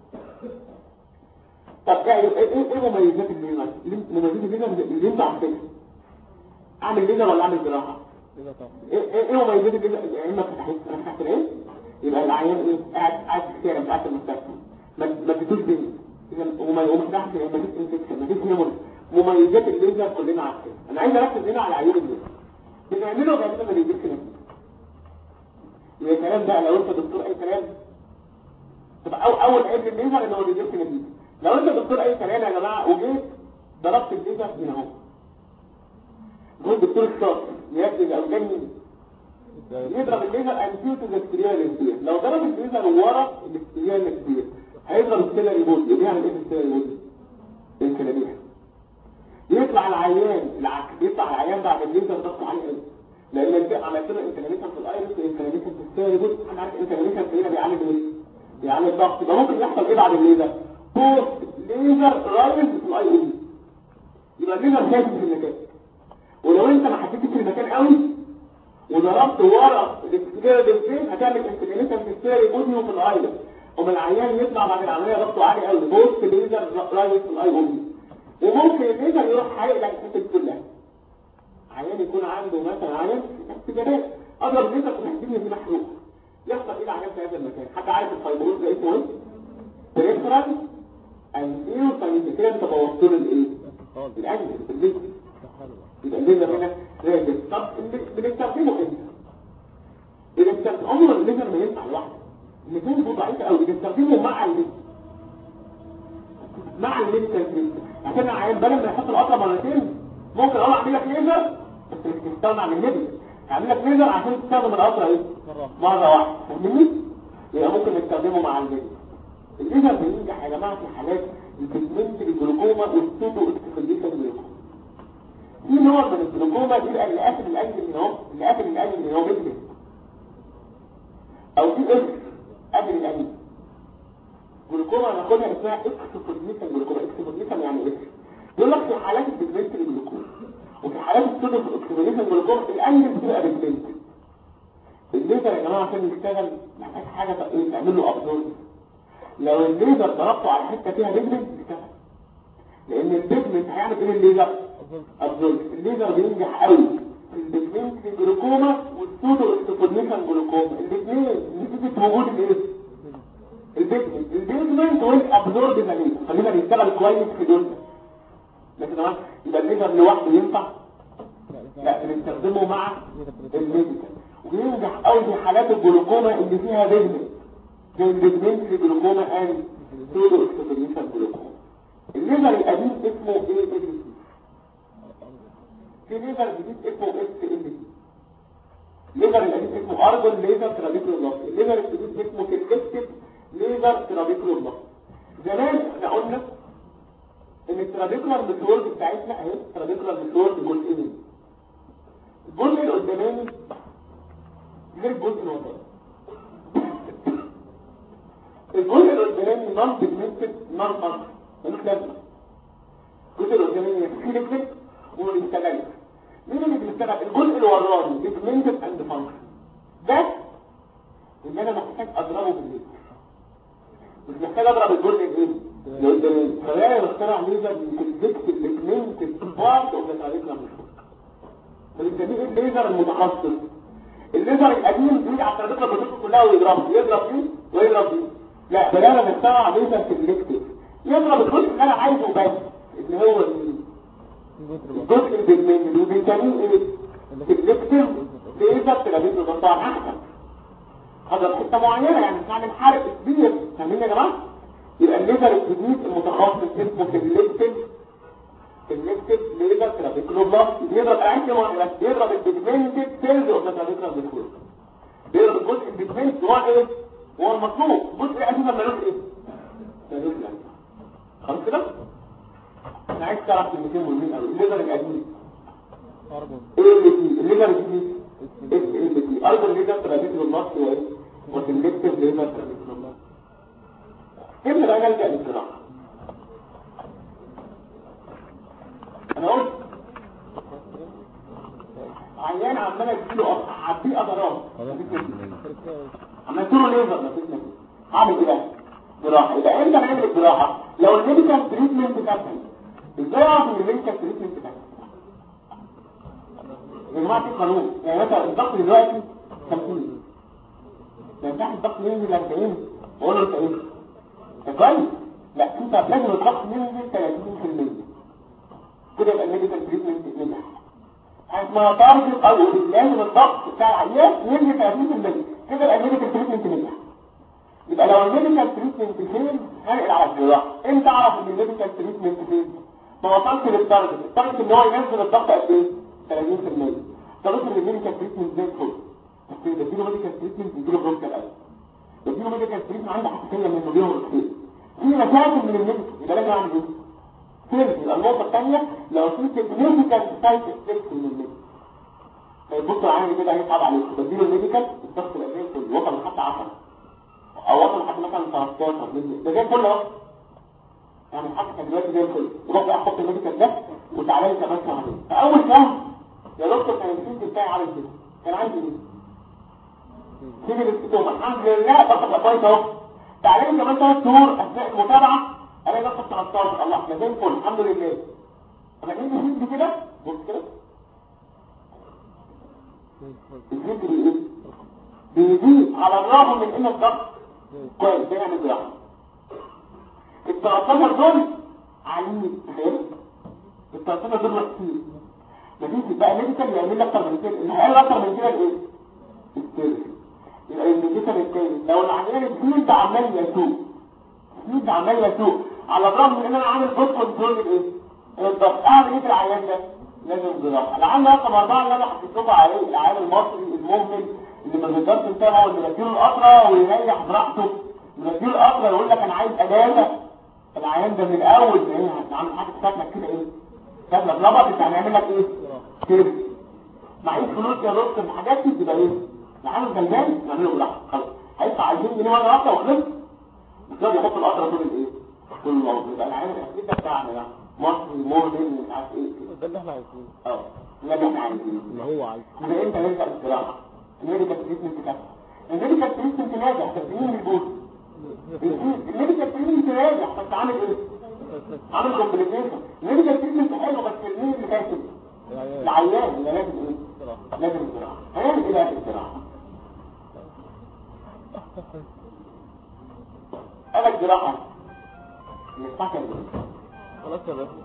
طب ايه ايه ايه مميزات الليزر مميزات الليزر اللي انت عارفينها اعمل ليزر ولا اعمل جراحه ايه ايه مميزات الليزر يا اما فتحت انا فتحت الايه يبقى العيان ايه قاعد قاعد في الشارع قاعد في المستشفى ما ما تدوش بيه وما يقومش تحت ما فيش انفكشن ما فيش هيموريج مميزات الليزر كلنا عارفينها انا عايز اركز هنا على عيون الليزر بنعمله غالبا ما بيجيبش نتيجه يبقى الكلام ده لو انت دكتور اي كلام تبقى أو اول عيب الليزر ان هو بيجيبش نتيجه لو انت دكتور اي كلام يا جماعه وجيت ضربت الليزر هنا اهو قول دكتور الشاطر يركز او جنن يضرب الليزر انتيوتو الاكستريال انتير لو ضرب الليزر ورا الاكستريال انتير هيضرب السيلر يبوظ يبقى يعني ايه السيلر يبوظ الكلابيح يطلع العيان العكس يطلع العيان بعد الليزر ضغط عالي قوي لان البيع عملت له انفلاميشن في الايرس انفلاميشن في السيري بص احنا عارف انفلاميشن في هنا بيعالج ايه بيعالج الضغط يبقى ممكن يحصل ايه بعد الليزر بوست ليزر رايز في الاي او دي يبقى الليزر ثابت في المكان ولو انت ما حسيتش في المكان قوي وضربت ورا الاكستيريال ديفين هتعمل انفلاميشن في السيري بودي وفي الايرس ومن العيان يطلع بعد العمليه ضغطه عالي قوي بوست ليزر رايز في الاي او دي وممكن الليزر يروح حارق لك الحته كلها عيان يكون عنده مثلا عيان استجابات اضرب ليزر تحديد دي محروق يحصل ايه العيان في هذا المكان حتى عارف الفايبروز ده اسمه ايه بريفرال انتيرو فايبروز كده انت بوظت له الايه الانجل في الليزر يبقى الليزر هنا راجل طب بنستخدمه امتى بنستخدم عمر الليزر ما ينفع لوحده الاثنين بيبقوا ضعيفه قوي بنستخدمه مع الليزر مع الميديكال تريتمنت عشان العيان بدل ما يحط القطره مرتين ممكن اقول اعمل لك ليزر بس مش تستغنى عن الميديكال اعمل لك ليزر عشان تستخدم القطره ايه مره واحده فاهمني يبقى ممكن نستخدمه مع الميديكال الليزر بينجح يا جماعه في حالات البيجمنت الجلوكوما والسودو اكسفليشن جلوكوما في نوع من الجلوكوما بيبقى اللي قافل القلب من اهو اللي قافل القلب من اهو بيجمنت او في اكس قبل القلب جلوكوما ناخدها اسمها اكسفليشن جلوكوما اكسفليشن يعني ايه يقول لك في حالات البيجمنت الجلوكوما وفي حالات السودو اكسفليشن جلوكوما القلب بتبقى بيجمنت الليزر يا جماعه عشان يشتغل محتاج حاجه تعمل له ابزورب لو الليزر ضربته على حته فيها بيجمنت اشتغل لان البيجمنت هيعمل ايه الليزر ابزورب الليزر بينجح قوي في البيجمنت جلوكوما والسودو اكسفورميشن جلوكوما الاثنين نتيجه وجود الايه البيجمنت البيجمنت والابزورب الليزر خلينا بيشتغل كويس في دول لكن تمام يبقى الليزر لوحده ينفع لا بنستخدمه مع الميديكال وبينجح قوي في حالات الجلوكوما اللي فيها بيجمنت زي البيجمنت جلوكوما اند سودو اكسفورميشن جلوكوما الليزر القديم اسمه ايه ال سي في ليزر جديد اسمه اس ال سي الليزر القديم اسمه ارجون ليزر ترابيكولو بلاس الليزر الجديد اسمه سيلكتيف ليزر ترابيكولو بلاس زمان احنا قلنا ان الترابيكولار ميثود بتاعتنا اهي الترابيكولار ميثود جزئين الجزء القداماني غير الجزء الوسطاني الجزء القداماني نون بيجمنتد نون فانكشن ملوش لازمه الجزء القداماني فيه ليكويد وما بيشتغلش مين اللي بيشتغل الجزء اللي وراني بيجمنتد اند فانكشن ده ان انا محتاج اضربه بالليل مش محتاج اضرب الجزء الايه اللي قدامي فانا بخترع ليزر بيكونكت البيجمنتد بارت اوف ذا ترابيكولار ميثود فبنسميه الليزر المتخصص الليزر القديم بيجي على الترابيكولار ميثود كلها ويضرب يضرب فيه ويضرب فيه لا بلانا نخترع ليزر سيلكتيف يضرب الجزء اللي انا عايزه بس اللي هو الجزء البيجمنت اللي بنسميه ايه سيلكتيف ليزر ترابيكولار طبعا احسن هذا حته معينه يعني بنعمل حرق كبير فاهمين يا جماعه يبقى الليزر الجديد المتخصص اسمه سيلكتيف سيلكتيف ليزر ترابيكولار بلاس بيضرب اعيد بس بيضرب البيجمنتد سيلز اوف ذا ترابيكولار بلاس بيضرب الجزء البيجمنت هو ايه هو المطلوب جزء اساسا ملوش ايه ملوش لازمه خلاص كده انا عايز تعرف كلمتين مهمين قوي الليزر القديم ايه اللي فيه الليزر الجديد اس ال بي ارض الليزر ترابيكولار بلاس هو ايه وسيلكتيف ليزر ترابيكولار بلاس كيف بقى نلجأ للزراعه انا قلت عيان عمال اديله قطع عديه قطرات عملت له ليزر مفيش نتيجه هعمل ايه بقى جراحه يبقى امتى نعمل الجراحه لو الميديكال تريتمنت كافي ازاي اعرف ان الميديكال تريتمنت كافي يا جماعه في قانون يعني مثلا الضغط دلوقتي 50 ما ينفعش الضغط ينزل 40 واقول له انت ايه ده كويس لا انت لازم الضغط ينزل 30% كده يبقى الميديكال تريتمنت نجح اسمها تارجت او لازم الضغط بتاع العيان ينزل 30% كده يبقى الميديكال تريتمنت نجح يبقى لو الميديكال تريتمنت فين هنقل على الجراحه امتى اعرف ان الميديكال تريتمنت فين ما وصلت للتارجت التارجت ان هو ينزل الضغط قد ايه 30% طريقه الميديكال تريتمنت زي الفل بس بديله ميديكال تريتمنت بديله بروكال قوي بديله ميديكال تريتمنت عنده حساسيه من النوبيوم والكتير في مشاكل من الميديكال يبقى لازم اعمل ايه سيرفي يبقى النقطة الثانية لو في سيجنيفيكانت سايت افكت من الميديكال البص عامل كده هيصعب عليك بديله الميديكال الضغط يبقى زي الفل وصل لحد 10 او وصل لحد مثلا 13 ده زي الفل اهو يعني حتى دلوقتي زي الفل وروح بقى احط الميديكال ده وتعالى لي كمان شهرين فاول شهر يا دكتور كان الفيز بتاعي عامل كده كان عندي ايه؟ سيجن الاستوما الحمد لله بطل كويس اهو تعالى لي كمان ثلاث شهور اثناء المتابعه انا باخد 13 الله احنا زي الفل الحمد لله انا عندي هيد كده بص كده الهيد بيزيد بيزيد على الرغم من ان الضغط كويس بنعمل جراحه ال 13 دول عاليين تخيل ال 13 دول وحشين مفيش بقى ميديكال يعمل لك اكتر من كده الحقيقه اكتر من كده ايه؟ السيرفي يبقى الميديكال التاني لو العيان الجلد عمال يسوق الجلد عمال يسوق على الرغم من ان انا عامل بوست كنترول ايه الضغط اعمل ايه في العيان ده لازم جراحه العيان رقم اربعه اللي انا حكيت لكم عليه العيان المصري المهمل اللي ما بيقدرش يتابعه اللي بديله القطره ويريح براحته بديله القطره يقول لك انا عايز اجازه العيان ده من الاول ده ايه هنعمل حاجه شكلك كده ايه شكلك لبط يعني هنعمل لك ايه كده معيش فلوس يا دكتور الحاجات دي تبقى ايه العيان غلبان نعمله جراحه خلاص هيدفع 20 جنيه مره واحده وخلص مش راضي يحط القطره طول الايه طول الموضوع يبقى العيان ده بتاعنا ده مصري مهمل مش عارف ايه ده اللي احنا عايزينه اه ده اللي احنا عايزينه اللي هو عايزه يبقى انت نبدا الجراحه الميديكال تريتمنت كده الميديكال تريتمنت ناجح تدين البوت الميديكال تريتمنت ناجح بس عامل ايه عامل كومبليكيشن الميديكال تريتمنت حلو بس مين اللي فاسد يعني العيان اللي لازم ايه بصراحة. لازم الجراحه هنعمل ايه بقى في الجراحه انا الجراحه اللي بتاعت الجراحة. خلاص يا باشا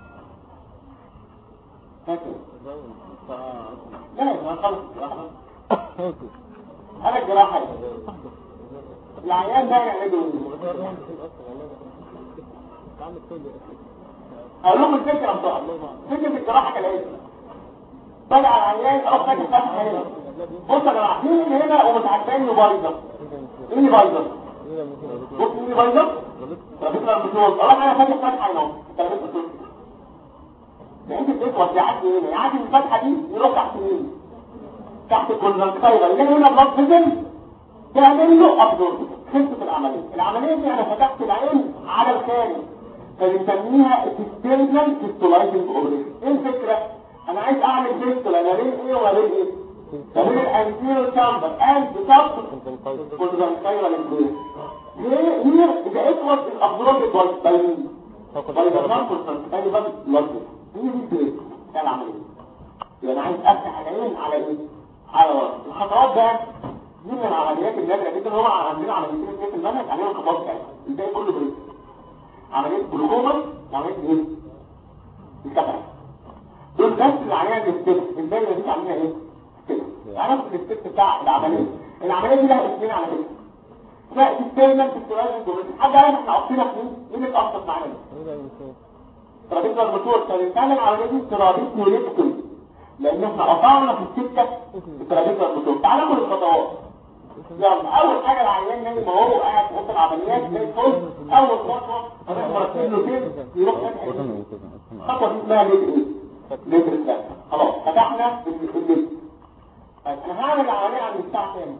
فاكر الراجل بتاع لا ما خلص الجراحه اوكي انا الجراحه دي. العيان ده يعمله ايه الراجل في الاصل والله تعمل كل هقول لكم الفكره بتاعها فكره الجراحه كالاتي طلع العيان او فاتح فتحه هنا بص يا جماعه مين اللي هنا ومتعداني بايظه ايه اللي بايظه بص مين اللي بايظه ترابيزه البطول اروح انا فاتح فتحه هنا ترابيزه البطول ده انت بتسوى يعدي هنا يعدي من الفتحه دي يروح تحت مين تحت الكونجكتيفا اللي هنا بلاد فيزن تعمل له ابدور خلصت العمليه العمليه دي انا فتحت العين على الخارج فبنسميها اكسترنال فيستولايزنج اوريجن ايه الفكره انا عايز اعمل فيستولا ما بين ايه وما بين ايه ما بين الانتيرو تشامبر اند سب كونجكتيفا للبرين ليه هي اذا اخلص الابدور بايين باي ذا كونجكتيفا بلاد دي دي البرين ده العمليه يبقى انا عايز افتح العين على ايه على ورا الخطوات ده دي من العمليات النادره جدا هو عندنا عمليتين اثنين في المنهج عليهم الخطوات بتاعتها الباقي كله بريك عمليه جلوكوما وعمليه ايه الكفر دول بس العمليه الستيب الباقي دي عاملينها ايه كده تعرف الستيب بتاع العمليه العمليه دي لها اسمين على فكره لا تستيمن تستوازن جمهوري حاجه عارف احنا قصينا في مين مين اللي اتقصد معانا ترابيزه الموتور فبنعمل العمليه دي ترابيز نيوليكتومي لان احنا قطعنا في السكه الترابيزه الموتور تعال ناخد الخطوات يلا اول حاجه العيان نايم اهو قاعد في اوضه العمليات زي الفل اول خطوه هنروح مركبين له فين يروح فتح الإيد. الخطوه دي اسمها ليد ايه ليد ريسبت خلاص فتحنا الليد طيب انا هعمل العمليه عند الساعه كام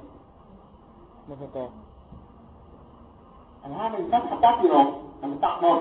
انا هعمل الفتحه بتاعتي اهو عند الساعه 12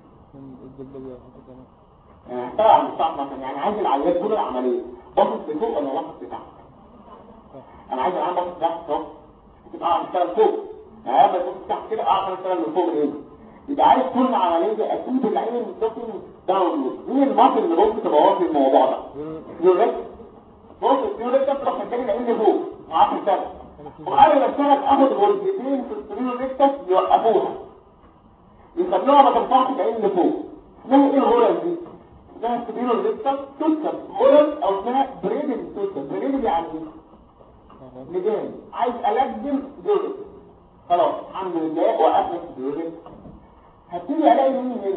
يعني هشتغل عند الساعه 12 يعني عايز العيان طول العمليه باصص لفوق ولا باصص لتحت انا عايز العيان باصص تحت اهو تبقى قاعد اشتغل فوق يعني انا ببص تحت كده اقعد اشتغل من فوق الايه يبقى عايز كل عمليه اكيد العين بتوصل داون مين المصل اللي ممكن تبقى واصل الموضوع ده يوريك بص اليوريك ده تروح تلاقي العين لفوق معاك الشغل وقبل ما اشتغل اخد غرفتين في السيريوريكتس يوقفوها يخلوها ما ترفعش العين لفوق اسمها ايه الغرز دي اسمها سيريوريكتس توتر غرز او اسمها بريدل توتر بريدل يعني ايه لجان عايز ألجم جزء خلاص الحمد لله وقفنا الجزء هبتدي الاقي مين هنا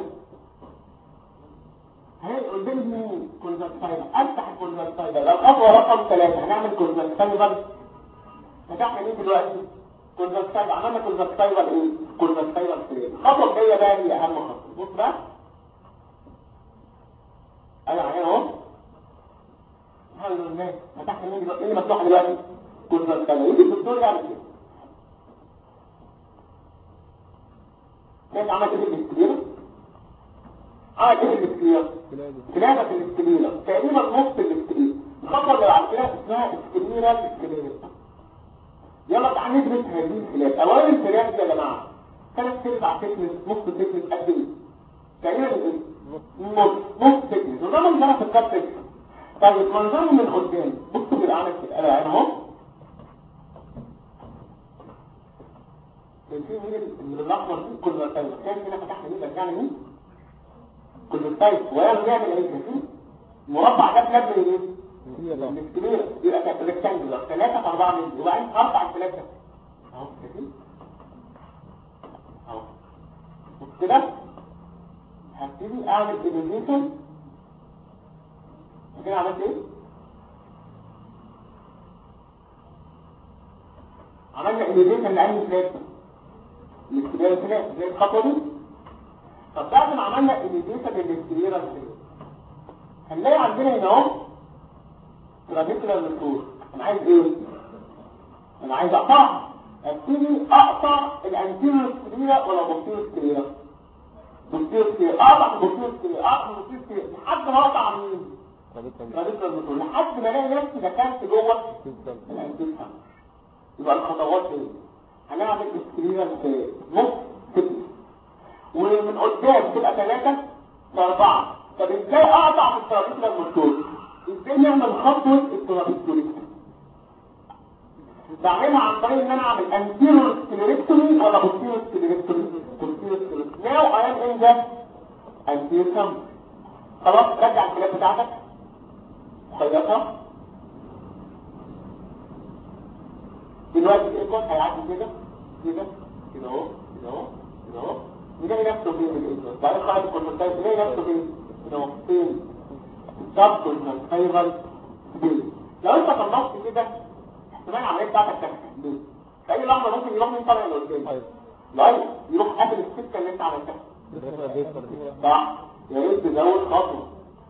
هلاقي قدام مين كونجكتيفا افتح الكونجكتيفا لو خطوه رقم ثلاثة هنعمل كونجكتيفا بس فتحنا مين دلوقتي كونجكتيفا عملنا كونجكتيفا ايه كونجكتيفا الثلاثة الخطوه الجايه بقى هي اهم خطوه بص بقى انا عيان اهو الحمد لله فتحنا مين دلوقتي ايه اللي مفتوح دلوقتي كونجكتيفا يجي الدكتور يعمل كده كيف عملت ايه الاستبيرة؟ عملت ايه الاستبيرة؟ كلابة الاستبيرة تقريبا نص الاستبيرة الخطوة اللي بعد كده اسمها استبيرة الاستبيرة يلا تعالى ندرس هذه الخلاف اولا الخلاف دي يا جماعة ثلاث ارباع تكنس نص تكنس قد ايه؟ تقريبا ايه؟ نص نص تكنس وده من ثلاث الكاب تكنس طيب منظره من قدام بصوا كده عامل كده انا اهو في مين اللي الاحمر دي كل مرتين كان هنا فتحنا مين رجعنا مين كل مرتين ويلا بيعمل ايه في مربع ده بلاد من ايه الكبير يبقى كانت ريكتانجولار 3 في 4 متر وبعدين اربع ثلاثه اهو شايفين اهو بص كده ابتدي اعمل انيميشن كده عملت ايه عملنا انيميشن لعين فلات الاستبيان فلات زي الخطوه دي طب بعد ما عملنا انيميشن للاستبيان فلات هنلاقي عندنا هنا اهو ترابيكولار للطول انا عايز ايه انا عايز اقطع ابتدي اقطع الانتيريور سكليرا ولا بوستيريور سكليرا بوستيريور سكليرا اقطع بوستيريور سكليرا اقطع بوستيريور سكليرا لحد ما اقطع مين ترابيكولار للطول لحد ما الاقي نفسي دخلت جوه الانتيريور يبقى الخطوات ايه هنعمل سكليرا في نص ست ومن قدام تبقى ثلاثة لأربعة طب ازاي اقطع في الترابيكولار للطول ازاي نعمل خطوة الترابيكولار بعملها عن طريق ان انا اعمل anterior sclerectomy ولا posterior sclerectomy posterior sclerectomy now I am in the anterior camera خلاص رجع الكلاب بتاعتك خيطها دلوقتي الايكون هيعدي كده كده كده اهو كده اهو كده اهو يلاقي نفسه فين الايكون بعدين خلاص الكونتاكت يلاقي نفسه فين كده اهو فين بالظبط الفايبر فين لو انت خلصت كده احتمال العمليه بتاعتك تنجح ليه؟ في اي لحظه ممكن يروح من طالع لقدام لايف يروح قافل السكه اللي انت عملتها صح يا ريت تزود خطوه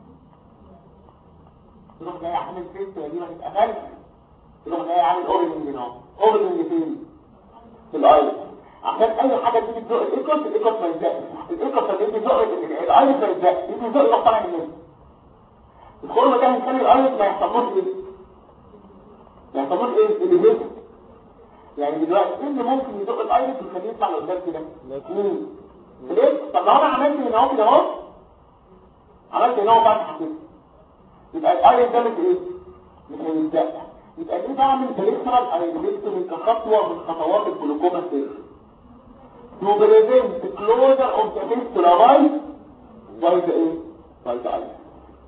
تروح جاي عامل فيست دي ما تتقفلش تروح جاي عامل اوبننج هنا اوبننج فين في الايس عشان اي حاجه تيجي تزق الايكوس الايكوس ما يزقش الايكوس اللي يجي يزق الايس ما يزقش يجي يزق يروح طالع منين الخرم ده هيخلي الايس ما يحصلوش ايه ما يحصلوش ايه اللي بيزق يعني دلوقتي ايه اللي ممكن يزق الايس ويخليه يطلع لقدام كده مين ليه طب لو انا عملت هنا اهو كده اهو عملت هنا اهو فتحه كده يبقى الايس ده مش ايه مش هيتزق يبقى ليه بعمل بريفرال ايديليكتومي كخطوه من خطوات الجلوكوما سيل to prevent the closure of the fistula by by the ايه by the eye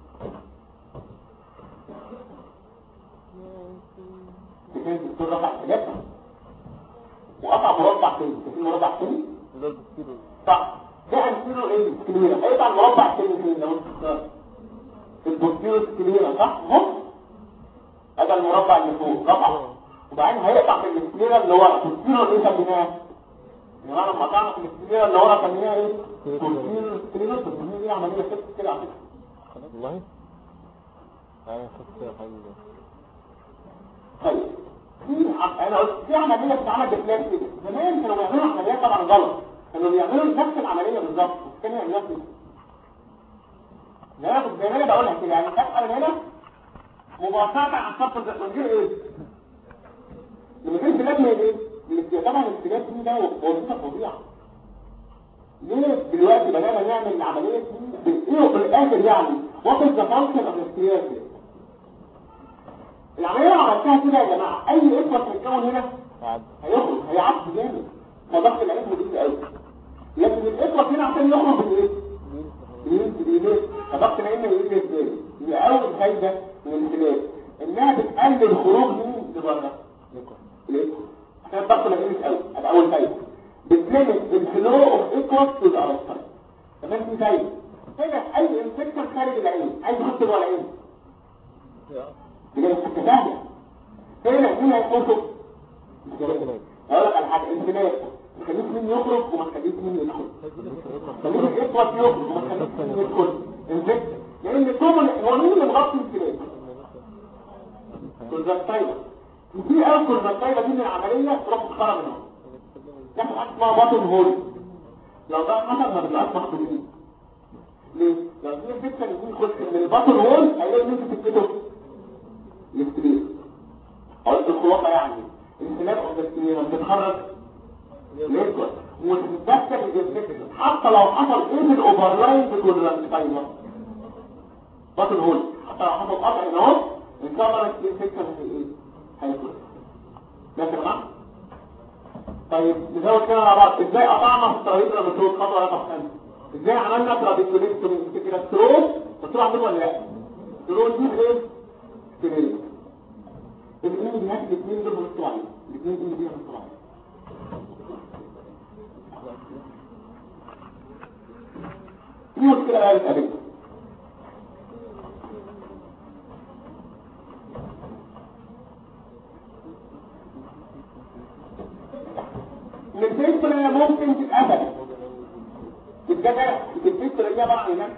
كان الدكتور رفع حاجات وقطع مربع تاني في مربع تاني صح ده هنسيله ايه سكليرا هيقطع المربع تاني فين لو انت في البوستيرو سكليرا صح هم هذا المربع اللي فوق رفع وبعدين هيقطع في السكليرا اللي ورا البوستيرو اللي سميناه يعني لما قطعنا في السكليرا اللي ورا سميناها ايه بوستيرو سكليرا بوستيرو دي عمليه ست كده على فكره والله انا خدت حاجه طيب في ع- انا قلت في عمليه بتتعمل بفلاش كده زمان كانوا بيعملوا عمليات طبعا غلط كانوا بيعملوا نفس العمليه بالظبط كانوا يعملوها كده زي ما كنت زي ما انا بقولها كده يعني تسال هنا مباشره على الصف ده من غير ايه من غير بلاد من ايه الاستيلاء طبعا الاستيلاء دي ده وظيفه فظيعه ليه دلوقتي بدأنا نعمل العملية دي بالايه في الاخر يعني what is the function of the stereotype العملية اللي عملتها كده يا جماعة اي اخوة هيتكون هنا قعد هيخرج هيعدي جامد فضغط العين مدير قوي لكن الاخوة هنا عشان يخرج من ايه؟ من ايه؟ فضغط العين يقل ازاي؟ يبقى اول فايدة من الخلاف انها بتقلل خروج مين لبره ليه؟ عشان الضغط ما يقلش قوي ادي اول فايدة بتلمت الفلو اوف ايكوس تو ذا اوتسايد تمام دي فايدة هنا اي انفكشن خارج العين عايز يخش جوه العين يبقى السكة سهلة هنا مين هيخرج؟ اقول لك على حاجة انفلات تخليك مين يخرج وما تخليك مين يدخل خليك الاخوة يخرج وما تخليك مين يدخل انفكشن لان كومن هو مين اللي مغطي الانفلات؟ كونجكتايلا كتير قوي الكونجكتايلا دي من العملية تروح تختار منهم ياخد حاجة اسمها بطن هول لو ده حصل ما بيبقاش مخطوطين ليه؟ لو في انفكشن يكون يخش من البطن هول هيلاقي مين في سكته؟ الاستبير قلت الخلاصة يعني الانسلاك اوف الاستبير بتتخرج ليكوال وتتدخل الانفكشن حتى لو حصل ايه في الاوفرلاين بكونجكتايلا بطن هول حتى لو حصل قطع هنا اهو ان شاء الله الانفكشن في ايه؟ هيكون ماشي يا جماعه؟ طيب نزود كده مع بعض ازاي قطعنا في الترابيزه بالتروب خطوه رقم خمسه ازاي عملنا ترابيزوليكتومي كده ستروب التروب عندكم ولا لا ستروب دي ايه ستريل الاثنين دي هات الاثنين دول بنصوا عليه الاثنين دول دي بنصوا عليه في مشكله بقى بتقابلنا الفكرة ممكن تتقبل تتجدع الفكرة دي عبارة عن ايه؟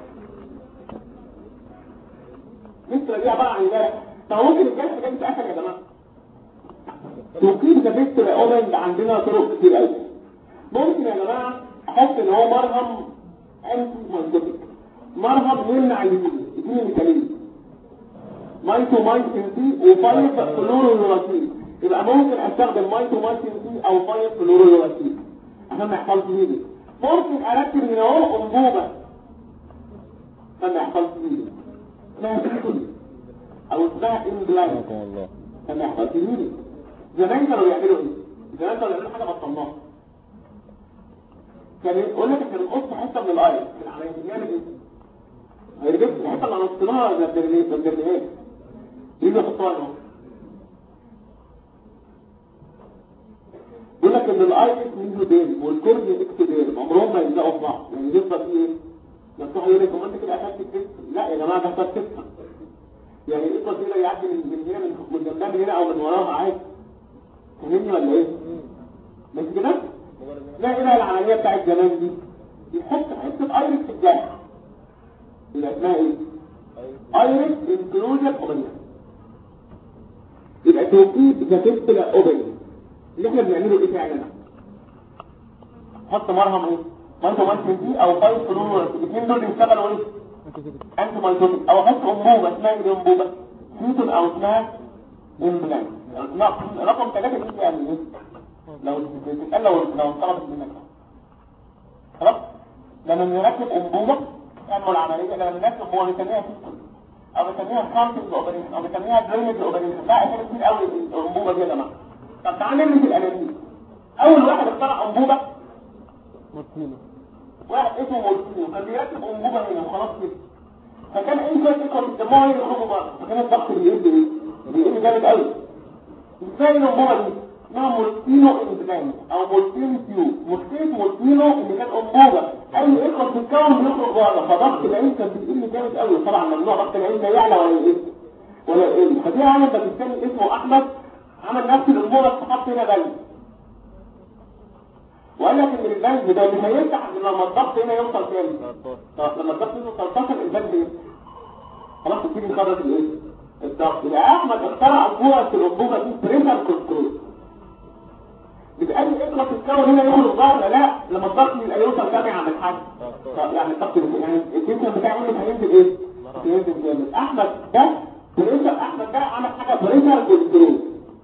الفكرة دي عبارة عن ايه؟ طب ممكن الجرح ده يتقفل يا جماعة توكيد ده فكرة اوبن عندنا طرق كتير قوي ممكن يا جماعة احط ان هو مرهم انتي مايكوتيك مرهم يمنع اليمين اثنين ميكانيزم مايتو مايتين سي وفايف فلورولوراتين يبقى ممكن استخدم مايتو مايتين سي او فايف فلورولوراتين عشان ما يحصلش هيدي ممكن اركب من اهو انبوبه عشان ما يحصلش هيدي اسمها سيكول او اسمها امبلايت حياكم الله عشان ما يحصلش هيدي زمان كانوا بيعملوا ايه؟ زمان كانوا بيعملوا حاجه بطلناها كان يقول لك احنا بنقص حته من الاير في العمليه دي بيعمل ايه؟ هيرجع الحته اللي نصناها ما بترميهاش يجي يحطها هنا يقول لك ان الايرس منه دين والكورنيا اكس دين عمرهم ما يلزقوا في بعض يعني يفضل فيه ايه؟ مفتوح يقول لك هو انت كده اخدت الكتف لا يا جماعه ده اخدت كتفها يعني يفضل كده يعدي من من هنا من من جنبها من هنا او من وراها عادي فاهمني ولا ايه؟ مش كده؟ لا ايه بقى العمليه بتاعت زمان دي؟ يحط حته ايرس في الجرح يبقى اسمها ايه؟ ايرس انكلوجن اوبنيا يبقى توكيد كتبت اوبنيا اللي احنا بنعمله ايه فعلا حط مرهم ايه مانتو مانتو دي او فايف فلور الاثنين دول بيشتغلوا ايه انتو مانتوتيك او احط انبوبه اسمها ايه انبوبه فيتون او اسمها امبلانت رقم ثلاثة دي يعني ايه لو تتقال لو لو طلبت منك خلاص لما نركب انبوبه نعمل العمليه لما نركب هو بنسميها فيتون او بنسميها كارتنج اوبريشن او بنسميها درينج اوبريشن لا احنا كتير قوي الانبوبه دي يا جماعه طب تعالى نعمل الانابيب اول واحد اخترع انبوبه مرتينو واحد اسمه مورتينو كان بيركب انبوبه هنا وخلاص كده فكان اي شويه يدخل الدموع يخرجوا بره فكان الضغط بيقل ايه بيقل جامد قوي ازاي الانبوبه دي اسمها مورتينو امبلانت او مورتينو تيوب مشكله مورتينو ان كانت انبوبه اي اخر تتكون بيخرج بره فضغط العين كان بيقل جامد قوي طبعا ممنوع ضغط العين لا يعلى ولا يقل ولا يقل فدي عمل باكستاني اسمه احمد عمل نفس الانبوبه اتحط هنا بلد وقال لك ان البلد ده مش هيفتح غير لما الضغط هنا يوصل كام طب لما الضغط يوصل 13 البلد ايه خلاص تبتدي نخرج الايه الضغط يبقى احمد اخترع انبوبه في الانبوبه دي بريشر كنترول يبقى اي اقرا تتكون هنا يخرج بره لا لما الضغط يبقى يوصل كام عن الحد طب يعني الضغط يعني الجسم بتاعه مش هينزل ايه هينزل جامد احمد ده بريشر احمد ده عمل حاجه بريشر كنترول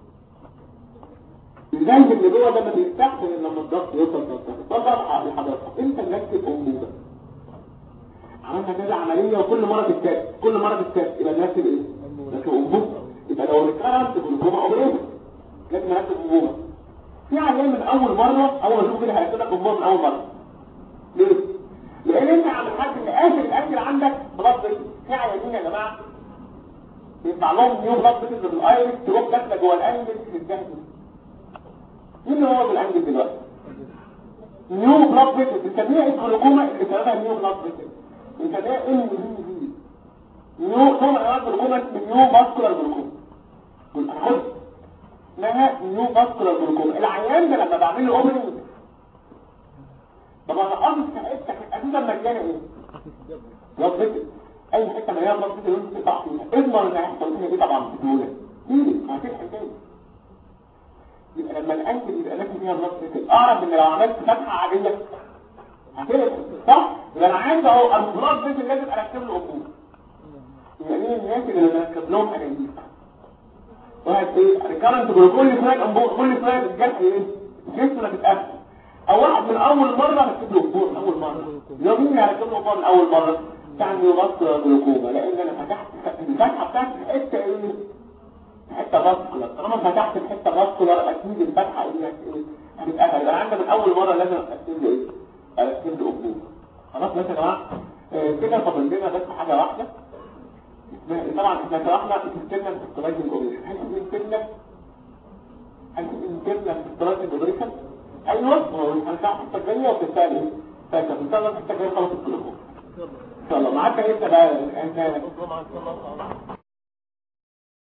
الجنب اللي جوه ده ما بيفتحش غير لما الضغط يوصل 13 طبعا لحضرتك انت نركب انبوبه عملنا كذا عمليه وكل مره تتكات كل مره تتكات يبقى نركب ايه نركب انبوبه يبقى لو ركبت بالانبوبه او بايه لازم نركب انبوبه في عيان من اول مره اول ما تشوف كده هيركب لك انبوبه من اول مره ليه لان انت عم حد ان اخر الاكل عندك بلاد بيت في عيانين يا جماعه بيطلع لهم نيو بلاد بيت بالايرس تروح داخله جوه الانجل في الجهاز مين اللي هو بالانجل دلوقتي نيو بلاد بيت بنسميها الجلوكوما اللي سببها نيو بلاد بيت بنسميها ام دي دي نيو نوع من انواع الجلوكوما اسمه نيو ماسكولار جلوكوما خد اسمها نيو ماسكولار جلوكوما العيان ده لما بعمل له اوبننج طب انا قصد حته اساسا مليانه ايه بلاد بيت اي حته مليانه بلاد بيت اللي انت تقطع فيها اضمن ان هيحصل فيها ايه طبعا بسهوله ايه هتلحق تاني يبقى لما الانكل يبقى ماشي فيها النص كده اعرف ان لو عملت فتحه عاديه هتلف صح يبقى انا عايز اهو البلاد فيزل لازم اركب له انبوبه يبقى مين الناس اللي بركب لهم انابيب واحد ايه ريكارنت كل شويه انبوبه كل شويه الجرح ايه جسمه تتقفل او واحد من اول مره هركب له انبوبه من اول مره لو مين هركب له انبوبه من اول مره يعني يغطي جلوكوما لان انا فتحت الفتحه بتاعتي في حته ايه حته فاسكولار طالما فتحت الحته فاسكولار اكيد الفتحه دي هتتقفل يبقى عندنا من اول مره لازم اركب له ايه اركب له انبوبه خلاص بس يا جماعه آه، كده فاضل لنا بس حاجه واحده اسمها- طبعا احنا شرحنا الانترنال سترايكنج اوبريشن هل في انترنال هل في انترنال سترايكنج اوبريشن ايوه هنشرح الحته الجايه وبالتالي فاكر ان شاء الله الحته الجايه خلاص الجلوكوما ان شاء الله معاك انت بقى انت الجمعة ان شاء الله